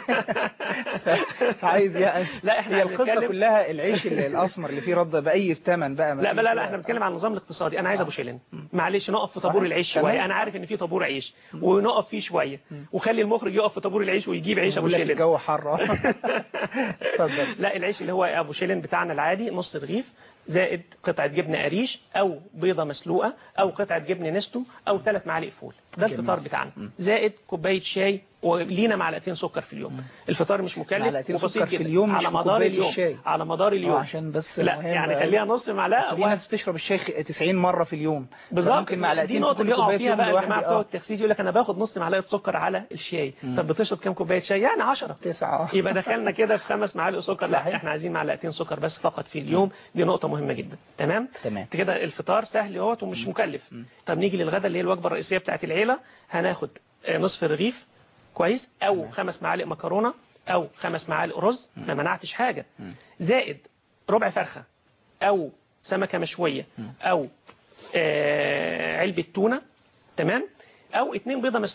Speaker 2: عايز يعني
Speaker 3: لا، إحنا
Speaker 2: هي القصه
Speaker 3: هنتكلم-
Speaker 2: كلها العيش ال- الاسمر اللي فيه رده باي ثمن بقى ما
Speaker 3: لا
Speaker 2: فيش
Speaker 3: لا لا
Speaker 2: بقى.
Speaker 3: احنا بنتكلم عن النظام الاقتصادي انا عايز ابو شيلين معلش نقف في طابور
Speaker 2: صحيح.
Speaker 3: العيش
Speaker 2: تمام.
Speaker 3: شويه انا عارف ان في طابور عيش ونقف فيه شويه وخلي المخرج يقف في طابور العيش ويجيب عيش ابو
Speaker 2: بقول لك
Speaker 3: شيلين
Speaker 2: الجو حر آه. اتفضل
Speaker 3: لا العيش اللي هو ابو شيلين بتاعنا العادي نص رغيف زائد قطعة جبنة قريش أو بيضة مسلوقة أو قطعة جبنة نستو أو ثلاث معالق فول ده
Speaker 2: جميل.
Speaker 3: الفطار بتاعنا زائد كوباية شاي ولينا معلقتين سكر في اليوم الفطار مش مكلف
Speaker 2: معلقتين
Speaker 3: وبسيط
Speaker 2: سكر في
Speaker 3: جدا
Speaker 2: اليوم مش
Speaker 3: على
Speaker 2: في
Speaker 3: مدار
Speaker 2: كوباية
Speaker 3: اليوم
Speaker 2: الشاي.
Speaker 3: على مدار
Speaker 2: آه،
Speaker 3: اليوم
Speaker 2: عشان بس
Speaker 3: لا
Speaker 2: مهم
Speaker 3: يعني
Speaker 2: أوي.
Speaker 3: خليها نص معلقة
Speaker 2: في ناس بتشرب الشاي 90 مره في اليوم
Speaker 3: بالظبط
Speaker 2: ممكن معلقتين
Speaker 3: دي نقطة
Speaker 2: في كل
Speaker 3: اللي يقع
Speaker 2: كوباية
Speaker 3: فيها
Speaker 2: يوم
Speaker 3: بقى
Speaker 2: لوحدي،
Speaker 3: الجماعة بتوع
Speaker 2: آه.
Speaker 3: التخسيس يقول لك أنا باخد نص معلقة سكر على الشاي طب بتشرب كام كوباية شاي يعني 10
Speaker 2: تسعة
Speaker 3: يبقى دخلنا كده في خمس معالق سكر لا
Speaker 2: صحيح.
Speaker 3: احنا عايزين معلقتين سكر بس فقط في اليوم دي نقطة مهمة جدا تمام
Speaker 2: تمام.
Speaker 3: انت كده الفطار سهل اهوت ومش مكلف طب نيجي للغدا اللي هي الوجبة الرئيسية بتاعت العيلة هناخد آه، نصف رغيف كويس او خمس معالق مكرونة او خمس معالق رز ما منعتش حاجة زائد ربع فرخة او سمكة مشوية او آه، علبة تونة تمام او اتنين بيضة مسلوقة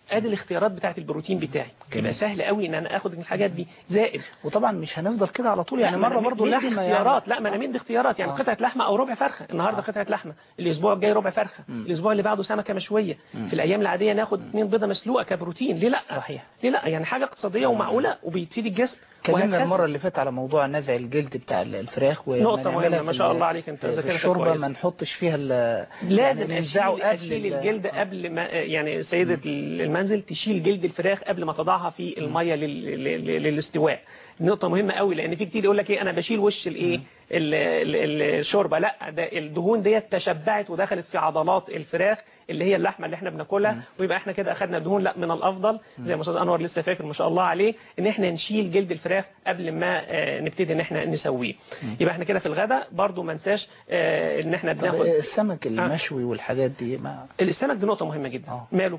Speaker 3: ادي الاختيارات بتاعت البروتين بتاعي يبقى سهل قوي ان انا اخد الحاجات دي زائد
Speaker 2: وطبعا مش هنفضل كده على طول يعني
Speaker 3: لا، ما
Speaker 2: مره
Speaker 3: أنا
Speaker 2: برضو
Speaker 3: مدي
Speaker 2: اللحمه
Speaker 3: اختيارات لا ما انا مدي اختيارات يعني
Speaker 2: آه.
Speaker 3: قطعه لحمه او ربع فرخه النهارده قطعه لحمه الاسبوع الجاي ربع فرخه الاسبوع اللي بعده سمكه مشويه في الايام العاديه ناخد اثنين بيضه مسلوقه كبروتين ليه لا
Speaker 2: صحيح
Speaker 3: ليه لا يعني حاجه اقتصاديه ومعقوله وبتفيد الجسم
Speaker 2: اتكلمنا
Speaker 3: وهكذا.
Speaker 2: المره اللي فاتت على موضوع نزع الجلد بتاع الفراخ وما
Speaker 3: نقطة
Speaker 2: نعملها
Speaker 3: مهمة
Speaker 2: في
Speaker 3: ما شاء
Speaker 2: ال-
Speaker 3: الله عليك انت
Speaker 2: في
Speaker 3: ذاكرتك
Speaker 2: الشوربه
Speaker 3: كويسة.
Speaker 2: ما نحطش فيها ال-
Speaker 3: لازم
Speaker 2: يعني ننزعه
Speaker 3: اشيل,
Speaker 2: قبل
Speaker 3: أشيل
Speaker 2: ال-
Speaker 3: الجلد قبل ما يعني سيدة المنزل تشيل جلد الفراخ قبل ما تضعها في المية لل- لل- لل- للاستواء نقطة مهمة قوي لأن في كتير يقول لك إيه أنا بشيل وش الإيه ال- ال- ال- الشوربة لا ده الدهون ديت تشبعت ودخلت في عضلات الفراخ اللي هي اللحمة اللي احنا بناكلها ويبقى احنا كده أخدنا دهون لا من الأفضل زي ما أستاذ أنور لسه فاكر ما شاء الله عليه إن احنا نشيل جلد الفراخ قبل ما آه، نبتدي إن احنا نسويه يبقى احنا كده في الغداء برضو ما ننساش آه، إن احنا
Speaker 2: طب
Speaker 3: بناخد
Speaker 2: السمك المشوي والحاجات دي ما
Speaker 3: السمك دي نقطة مهمة جدا
Speaker 2: آه.
Speaker 3: ماله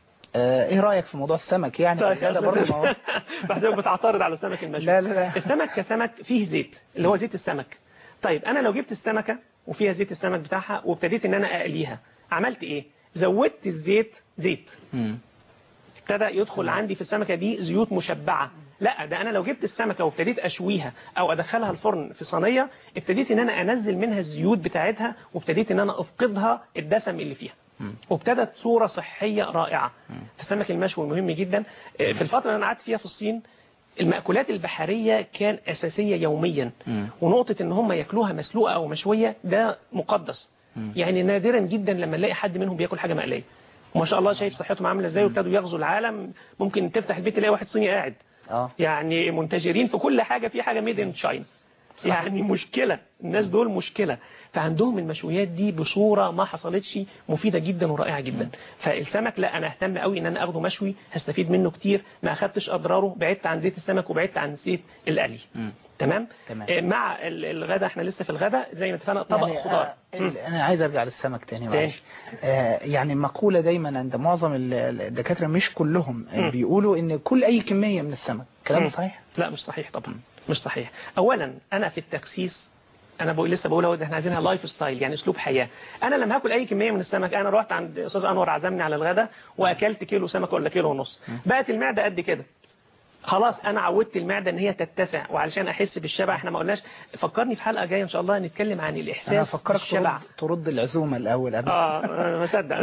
Speaker 2: آه، ايه رايك في موضوع السمك يعني
Speaker 3: طيب
Speaker 2: الغدا برضه ما هو
Speaker 3: بحسبك بتعترض على السمك المشوي
Speaker 2: لا لا لا
Speaker 3: السمك كسمك فيه زيت اللي هو زيت السمك طيب انا لو جبت السمكة وفيها زيت السمك بتاعها وابتديت ان انا اقليها عملت ايه زودت الزيت زيت
Speaker 2: مم.
Speaker 3: ابتدى يدخل عندي في السمكة دي زيوت مشبعة لا ده انا لو جبت السمكة وابتديت اشويها او ادخلها الفرن في صينية ابتديت ان انا انزل منها الزيوت بتاعتها وابتديت ان انا افقدها الدسم اللي فيها وابتدت صورة صحية رائعة فالسمك المشوي مهم جدا آه، في الفترة اللي انا قعدت فيها في الصين المأكولات البحرية كان أساسية يوميا
Speaker 2: مم.
Speaker 3: ونقطة ان هم ياكلوها مسلوقة او مشوية ده مقدس
Speaker 2: مم.
Speaker 3: يعني نادرا جدا لما نلاقي حد منهم بياكل حاجة مقلية وما شاء الله شايف صحتهم عاملة ازاي وابتدوا يغزوا العالم ممكن تفتح البيت تلاقي واحد صيني قاعد
Speaker 2: اه
Speaker 3: يعني منتشرين في كل حاجة في حاجة ميد ان تشاينا يعني مشكلة الناس دول مشكلة فعندهم المشويات دي بصورة ما حصلتش مفيدة جدا ورائعة جدا فالسمك لا انا اهتم قوي ان انا اخده مشوي هستفيد منه كتير ما اخدتش اضراره بعدت عن زيت السمك وبعدت عن زيت القلي
Speaker 2: مم.
Speaker 3: تمام
Speaker 2: تمام.
Speaker 3: آه، مع ال- الغدا احنا لسه في الغدا زي ما اتفقنا طبق
Speaker 2: يعني
Speaker 3: خضار
Speaker 2: آه،
Speaker 3: مم.
Speaker 2: ال- انا عايز ارجع للسمك تاني
Speaker 3: تاني.
Speaker 2: معلش آه يعني مقولة دايما عند معظم ال- الدكاترة مش كلهم آه،
Speaker 3: مم.
Speaker 2: بيقولوا ان كل اي كمية من السمك كلام
Speaker 3: مم.
Speaker 2: صحيح
Speaker 3: لا مش صحيح طبعا مش صحيح اولا انا في التخسيس انا بقول لسه بقول اهو ده احنا عايزينها لايف ستايل يعني اسلوب حياه انا لما هاكل اي كميه من السمك انا رحت عند استاذ انور عزمني على الغداء واكلت كيلو سمك ولا كيلو ونص بقت المعده قد كده خلاص انا عودت المعده ان هي تتسع وعلشان احس بالشبع احنا ما قلناش فكرني في حلقه جايه ان شاء الله نتكلم عن الاحساس
Speaker 2: انا افكرك
Speaker 3: بالشبع
Speaker 2: ترد, ترد العزومة الاول قبل
Speaker 3: اه أنا مصدق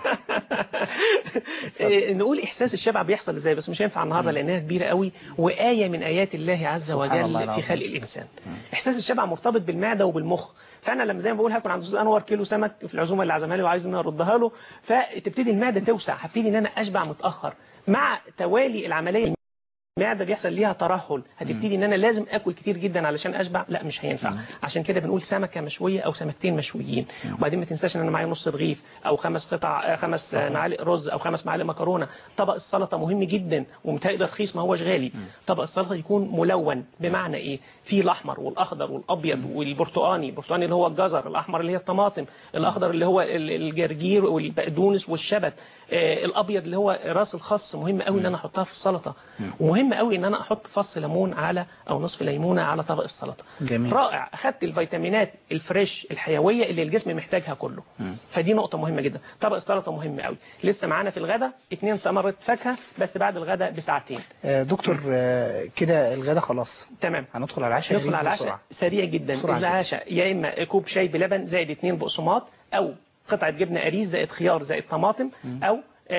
Speaker 3: إيه، نقول احساس الشبع بيحصل ازاي بس مش هينفع النهارده لانها كبيره قوي وايه من ايات الله عز
Speaker 2: سبحان الله
Speaker 3: وجل في
Speaker 2: العظيم.
Speaker 3: خلق الانسان احساس الشبع مرتبط بالمعده وبالمخ فانا لما زي ما بقول هاكل عند استاذ انور كيلو سمك في العزومه اللي عزمها لي وعايز ان انا اردها له فتبتدي المعده توسع هبتدي ان انا اشبع متاخر مع توالي العمليه المعده بيحصل ليها ترهل هتبتدي ان انا لازم اكل كتير جدا علشان اشبع لا مش هينفع عشان كده بنقول سمكه مشويه او سمكتين مشويين وبعدين ما تنساش ان انا معايا نص رغيف او خمس قطع آه، خمس آه، معالق رز او خمس معالق مكرونه طبق السلطه مهم جدا ومتهيأ ده رخيص ما هوش غالي طبق السلطه يكون ملون بمعنى ايه في الاحمر والاخضر والابيض والبرتقاني البرتقاني اللي هو الجزر الاحمر اللي هي الطماطم الاخضر اللي هو ال- الجرجير والبقدونس والشبت آه، الابيض اللي هو راس الخس مهم قوي ان انا احطها في السلطه ومهم قوي ان انا احط فص ليمون على او نصف ليمونه على طبق السلطه
Speaker 2: جميل.
Speaker 3: رائع اخدت الفيتامينات الفريش الحيويه اللي الجسم محتاجها كله
Speaker 2: مم.
Speaker 3: فدي نقطه مهمه جدا طبق السلطه مهم قوي لسه معانا في الغداء اتنين ثمره فاكهه بس بعد الغداء بساعتين
Speaker 2: آه دكتور آه كده الغدا خلاص
Speaker 3: تمام
Speaker 2: هندخل على العشاء
Speaker 3: ندخل
Speaker 2: جريء
Speaker 3: على العشاء
Speaker 2: بسرعة.
Speaker 3: سريع جدا
Speaker 2: بسرعة جدا.
Speaker 3: العشاء يا اما كوب شاي بلبن زائد اتنين بقسماط او قطعه جبنه قريش زائد خيار زائد طماطم او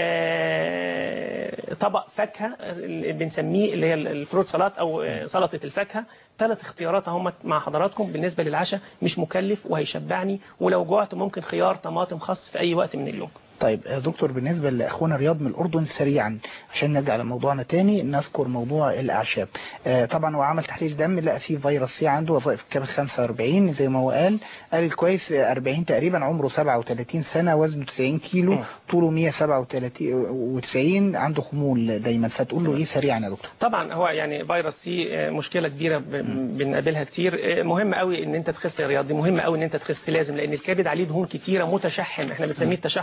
Speaker 3: آه، طبق فاكهه اللي بنسميه اللي هي الفروت سلطه او آه، سلطه الفاكهه ثلاث اختيارات هم مع حضراتكم بالنسبه للعشاء مش مكلف وهيشبعني ولو جوعت ممكن خيار طماطم خاص في اي وقت من اليوم
Speaker 2: طيب آه، دكتور بالنسبة لأخونا رياض من الأردن سريعا عشان نرجع لموضوعنا تاني نذكر موضوع الأعشاب آه، طبعا هو عمل تحليل دم لقى فيه فيروس سي عنده وظائف الكبد 45 زي ما هو قال قال الكويس آه، 40 تقريبا عمره 37 سنة وزنه 90 كيلو
Speaker 3: مم.
Speaker 2: طوله 137 عنده خمول دايما فتقول له ايه سريعا يا دكتور
Speaker 3: طبعا هو يعني فيروس سي آه، مشكله كبيره ب- بنقابلها كتير آه، مهم قوي ان انت تخس يا رياض دي مهم قوي ان انت تخس لازم لان الكبد عليه دهون كتيره متشحم احنا بنسميه التشحم الكبدي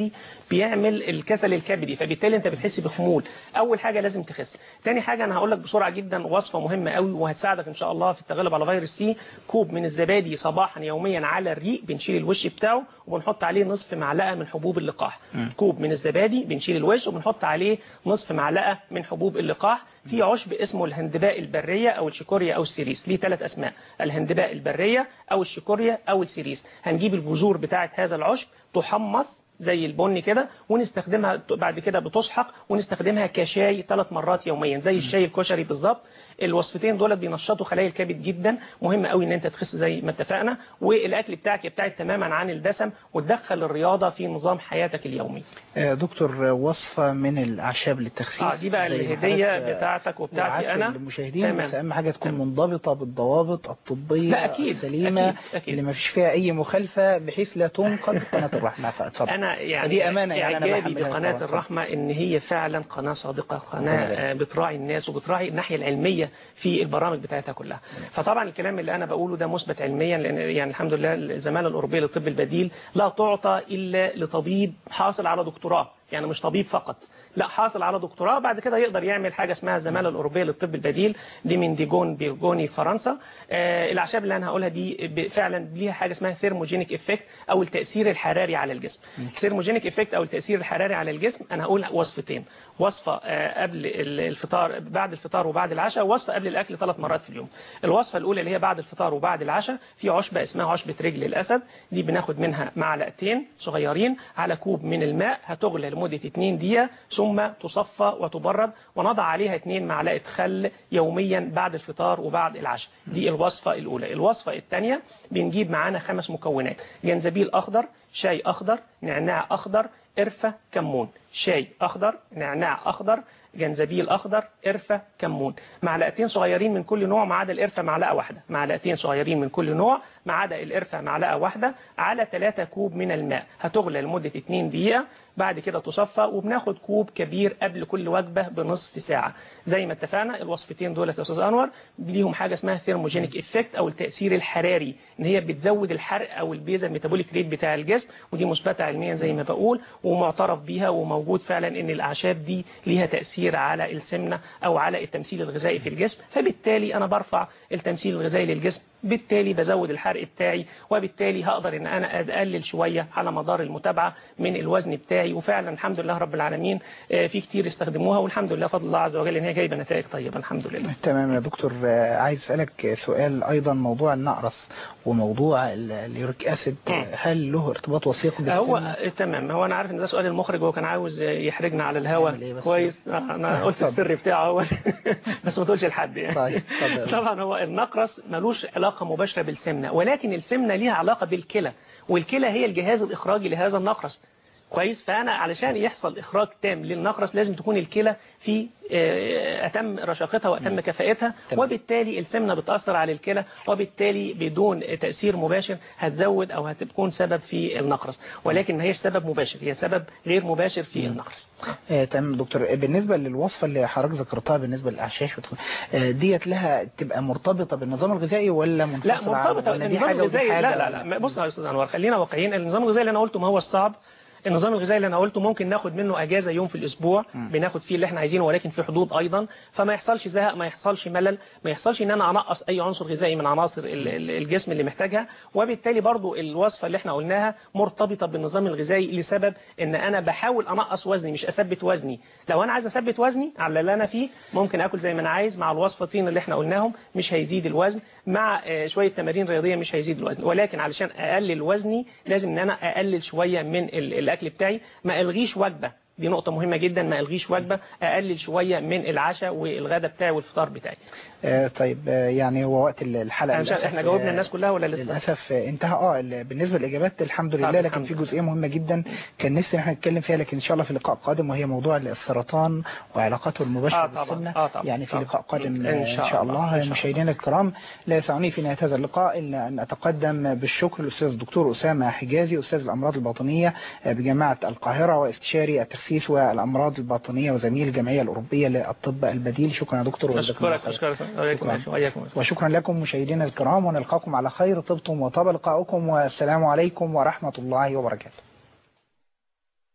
Speaker 3: الزبادي بيعمل الكسل الكبدي فبالتالي انت بتحس بخمول اول حاجه لازم تخس تاني حاجه انا هقول لك بسرعه جدا وصفه مهمه قوي وهتساعدك ان شاء الله في التغلب على فيروس سي كوب من الزبادي صباحا يوميا على الريق بنشيل الوش بتاعه وبنحط عليه نصف معلقه من حبوب اللقاح كوب من الزبادي بنشيل الوش وبنحط عليه نصف معلقه من حبوب اللقاح في عشب اسمه الهندباء البريه او الشيكوريا او السيريس ليه ثلاث اسماء الهندباء البريه او الشيكوريا او السيريس هنجيب البذور بتاعه هذا العشب تحمص زي البني كده ونستخدمها بعد كده بتسحق ونستخدمها كشاي ثلاث مرات يوميا زي الشاي الكشري بالظبط الوصفتين دول بينشطوا خلايا الكبد جدا مهم قوي ان انت تخس زي ما اتفقنا والاكل بتاعك يبتعد تماما عن الدسم وتدخل الرياضه في نظام حياتك اليومي
Speaker 2: آه، دكتور وصفة من الأعشاب للتخسيس
Speaker 3: اه دي بقى
Speaker 2: زي ما
Speaker 3: الهديه
Speaker 2: حضرتك، آه،
Speaker 3: بتاعتك وبتاعتي
Speaker 2: وعدت
Speaker 3: انا
Speaker 2: للمشاهدين
Speaker 3: تمام.
Speaker 2: بس أهم حاجة تكون منضبطة بالضوابط الطبية
Speaker 3: لا، أكيد،
Speaker 2: السليمة
Speaker 3: أكيد، أكيد.
Speaker 2: اللي ما فيش فيها أي مخالفة بحيث لا تنقض قناة الرحمة فاتفضل
Speaker 3: انا يعني
Speaker 2: دي أمانة يعني أنا
Speaker 3: اعجابي
Speaker 2: بحملها
Speaker 3: بقناه
Speaker 2: طبعاً.
Speaker 3: الرحمه ان هي فعلا قناه صادقه قناه
Speaker 2: ربنا
Speaker 3: آه، بتراعي الناس وبتراعي الناحيه العلميه في البرامج بتاعتها كلها فطبعا الكلام اللي انا بقوله ده مثبت علميا لان يعني الحمد لله الزماله الاوروبيه للطب البديل لا تعطى الا لطبيب حاصل على دكتوراه يعني مش طبيب فقط لا حاصل على دكتوراه بعد كده يقدر يعمل حاجه اسمها الزماله الاوروبيه للطب البديل دي من ديجون بيرجوني فرنسا آه الاعشاب اللي انا هقولها دي ب- فعلا ليها حاجه اسمها ثيرموجينيك افكت او التاثير الحراري على الجسم ثيرموجينيك افكت او التاثير الحراري على الجسم انا هقول وصفتين وصفه آه قبل ال- الفطار بعد الفطار وبعد العشاء ووصفه قبل الاكل ثلاث مرات في اليوم الوصفه الاولى اللي هي بعد الفطار وبعد العشاء في عشبه اسمها عشبه رجل الاسد دي بناخد منها معلقتين صغيرين على كوب من الماء هتغلى لمده 2 دقيقه ثم تصفى وتبرد ونضع عليها 2 معلقه خل يوميا بعد الفطار وبعد العشاء دي الوصفه الاولى الوصفه الثانيه بنجيب معانا خمس مكونات جنزبيل اخضر شاي اخضر نعناع اخضر قرفه كمون شاي اخضر نعناع اخضر جنزبيل اخضر قرفه كمون معلقتين صغيرين من كل نوع ما عدا القرفه معلقه واحده معلقتين صغيرين من كل نوع ما عدا القرفه معلقه واحده على 3 كوب من الماء هتغلى لمده 2 دقيقه بعد كده تصفى وبناخد كوب كبير قبل كل وجبه بنصف ساعه زي ما اتفقنا الوصفتين دول يا استاذ انور ليهم حاجه اسمها ثيرموجينيك افكت او التاثير الحراري ان هي بتزود الحرق او البيزا ميتابوليك ريت بتاع الجسم ودي مثبته علميا زي ما بقول ومعترف بيها وموجود فعلا ان الاعشاب دي ليها تاثير على السمنه او على التمثيل الغذائي في الجسم فبالتالي انا برفع التمثيل الغذائي للجسم بالتالي بزود الحرق بتاعي وبالتالي هقدر ان انا اقلل شويه على مدار المتابعه من الوزن بتاعي وفعلا الحمد لله رب العالمين آه، في كتير استخدموها والحمد لله فضل الله عز وجل ان هي جايبه نتائج طيبه الحمد لله
Speaker 2: تمام يا دكتور آه، عايز اسالك سؤال ايضا موضوع النقرس وموضوع ال- اليوريك اسيد آه، هل له ارتباط وثيق
Speaker 3: هو
Speaker 2: بالسمنه
Speaker 3: تمام هو انا عارف ان ده سؤال المخرج هو كان عاوز يحرجنا على الهوا
Speaker 2: نعمل إيه بس؟
Speaker 3: كويس آه، انا قلت
Speaker 2: اتفضل.
Speaker 3: السر بتاعه هو بس ما تقولش لحد يعني
Speaker 2: طيب اتفضل.
Speaker 3: طبعا هو النقرس ملوش علاقه مباشره بالسمنه ولكن السمنه ليها علاقه بالكلى والكلى هي الجهاز الاخراجي لهذا النقرس كويس فانا علشان يحصل اخراج تام للنقرس لازم تكون الكلى في آه، اتم رشاقتها واتم كفاءتها
Speaker 2: تمام.
Speaker 3: وبالتالي السمنه بتاثر على الكلى وبالتالي بدون تاثير مباشر هتزود او هتكون سبب في النقرس ولكن ما هيش سبب مباشر هي سبب غير مباشر في النقرس
Speaker 2: آه، تمام دكتور آه، بالنسبة للوصفة اللي حضرتك ذكرتها بالنسبة للأعشاش والت- آه، ديت لها تبقى مرتبطة بالنظام الغذائي ولا
Speaker 3: لا
Speaker 2: منفصلة عنه؟
Speaker 3: مرتبطه
Speaker 2: ولا دي
Speaker 3: النظام
Speaker 2: حاجة ودي
Speaker 3: الغذائي لا
Speaker 2: حاجة
Speaker 3: لا لا بص يا استاذ انور خلينا واقعيين النظام الغذائي اللي انا قلته ما هو الصعب النظام الغذائي اللي انا قلته ممكن ناخد منه اجازه يوم في الاسبوع بناخد فيه اللي احنا عايزينه ولكن في حدود ايضا فما يحصلش زهق ما يحصلش ملل ما يحصلش ان انا انقص اي عنصر غذائي من عناصر ال- ال- الجسم اللي محتاجها وبالتالي برضو الوصفه اللي احنا قلناها مرتبطه بالنظام الغذائي لسبب ان انا بحاول انقص وزني مش اثبت وزني لو انا عايز اثبت وزني على اللي انا فيه ممكن اكل زي ما انا عايز مع الوصفتين اللي احنا قلناهم مش هيزيد الوزن مع آه، شويه تمارين رياضيه مش هيزيد الوزن ولكن علشان اقلل وزني لازم ان انا اقلل شويه من ال- الاكل بتاعي ما الغيش وجبه دي نقطة مهمة جدا ما الغيش وجبة اقلل شوية من العشاء والغداء بتاعي والفطار بتاعي
Speaker 2: آه، طيب آه، يعني هو وقت ال- الحلقة
Speaker 3: أنا مش عارف
Speaker 2: للأسف،
Speaker 3: احنا جاوبنا
Speaker 2: آه،
Speaker 3: الناس كلها ولا لسه
Speaker 2: للأسف آه، انتهى اه ال- بالنسبة للإجابات الحمد لله
Speaker 3: طب
Speaker 2: لكن
Speaker 3: الحمد
Speaker 2: في
Speaker 3: لله.
Speaker 2: جزئية مهمة جدا كان نفسي ان احنا نتكلم فيها لكن إن شاء الله في لقاء قادم وهي موضوع السرطان وعلاقاته المباشرة
Speaker 3: آه طبعا،
Speaker 2: بالسمنة
Speaker 3: آه طبعا،
Speaker 2: يعني في
Speaker 3: طبعا.
Speaker 2: لقاء قادم
Speaker 3: إن
Speaker 2: آه، إن
Speaker 3: شاء
Speaker 2: شاء
Speaker 3: الله،
Speaker 2: الله
Speaker 3: إن شاء
Speaker 2: مشاهدينا الكرام لا يسعني في نهاية هذا اللقاء إلا أن أتقدم بالشكر للأستاذ الدكتور أسامة حجازي أستاذ الأمراض الباطنية آه، بجامعة القاهرة واستشاري التخسيس والأمراض الباطنية وزميل الجمعية الأوروبية للطب البديل شكرا يا دكتور وجزاكم الله
Speaker 3: اشكرك
Speaker 2: خير.
Speaker 3: اشكرك وإياكم وإياكم
Speaker 2: وشكرا لكم مشاهدينا الكرام ونلقاكم على خير طبتم وطاب لقاؤكم والسلام عليكم ورحمة الله وبركاته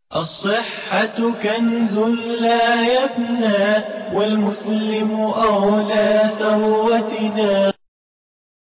Speaker 11: الصحة كنز لا يفنى والمسلم أولى ثروتنا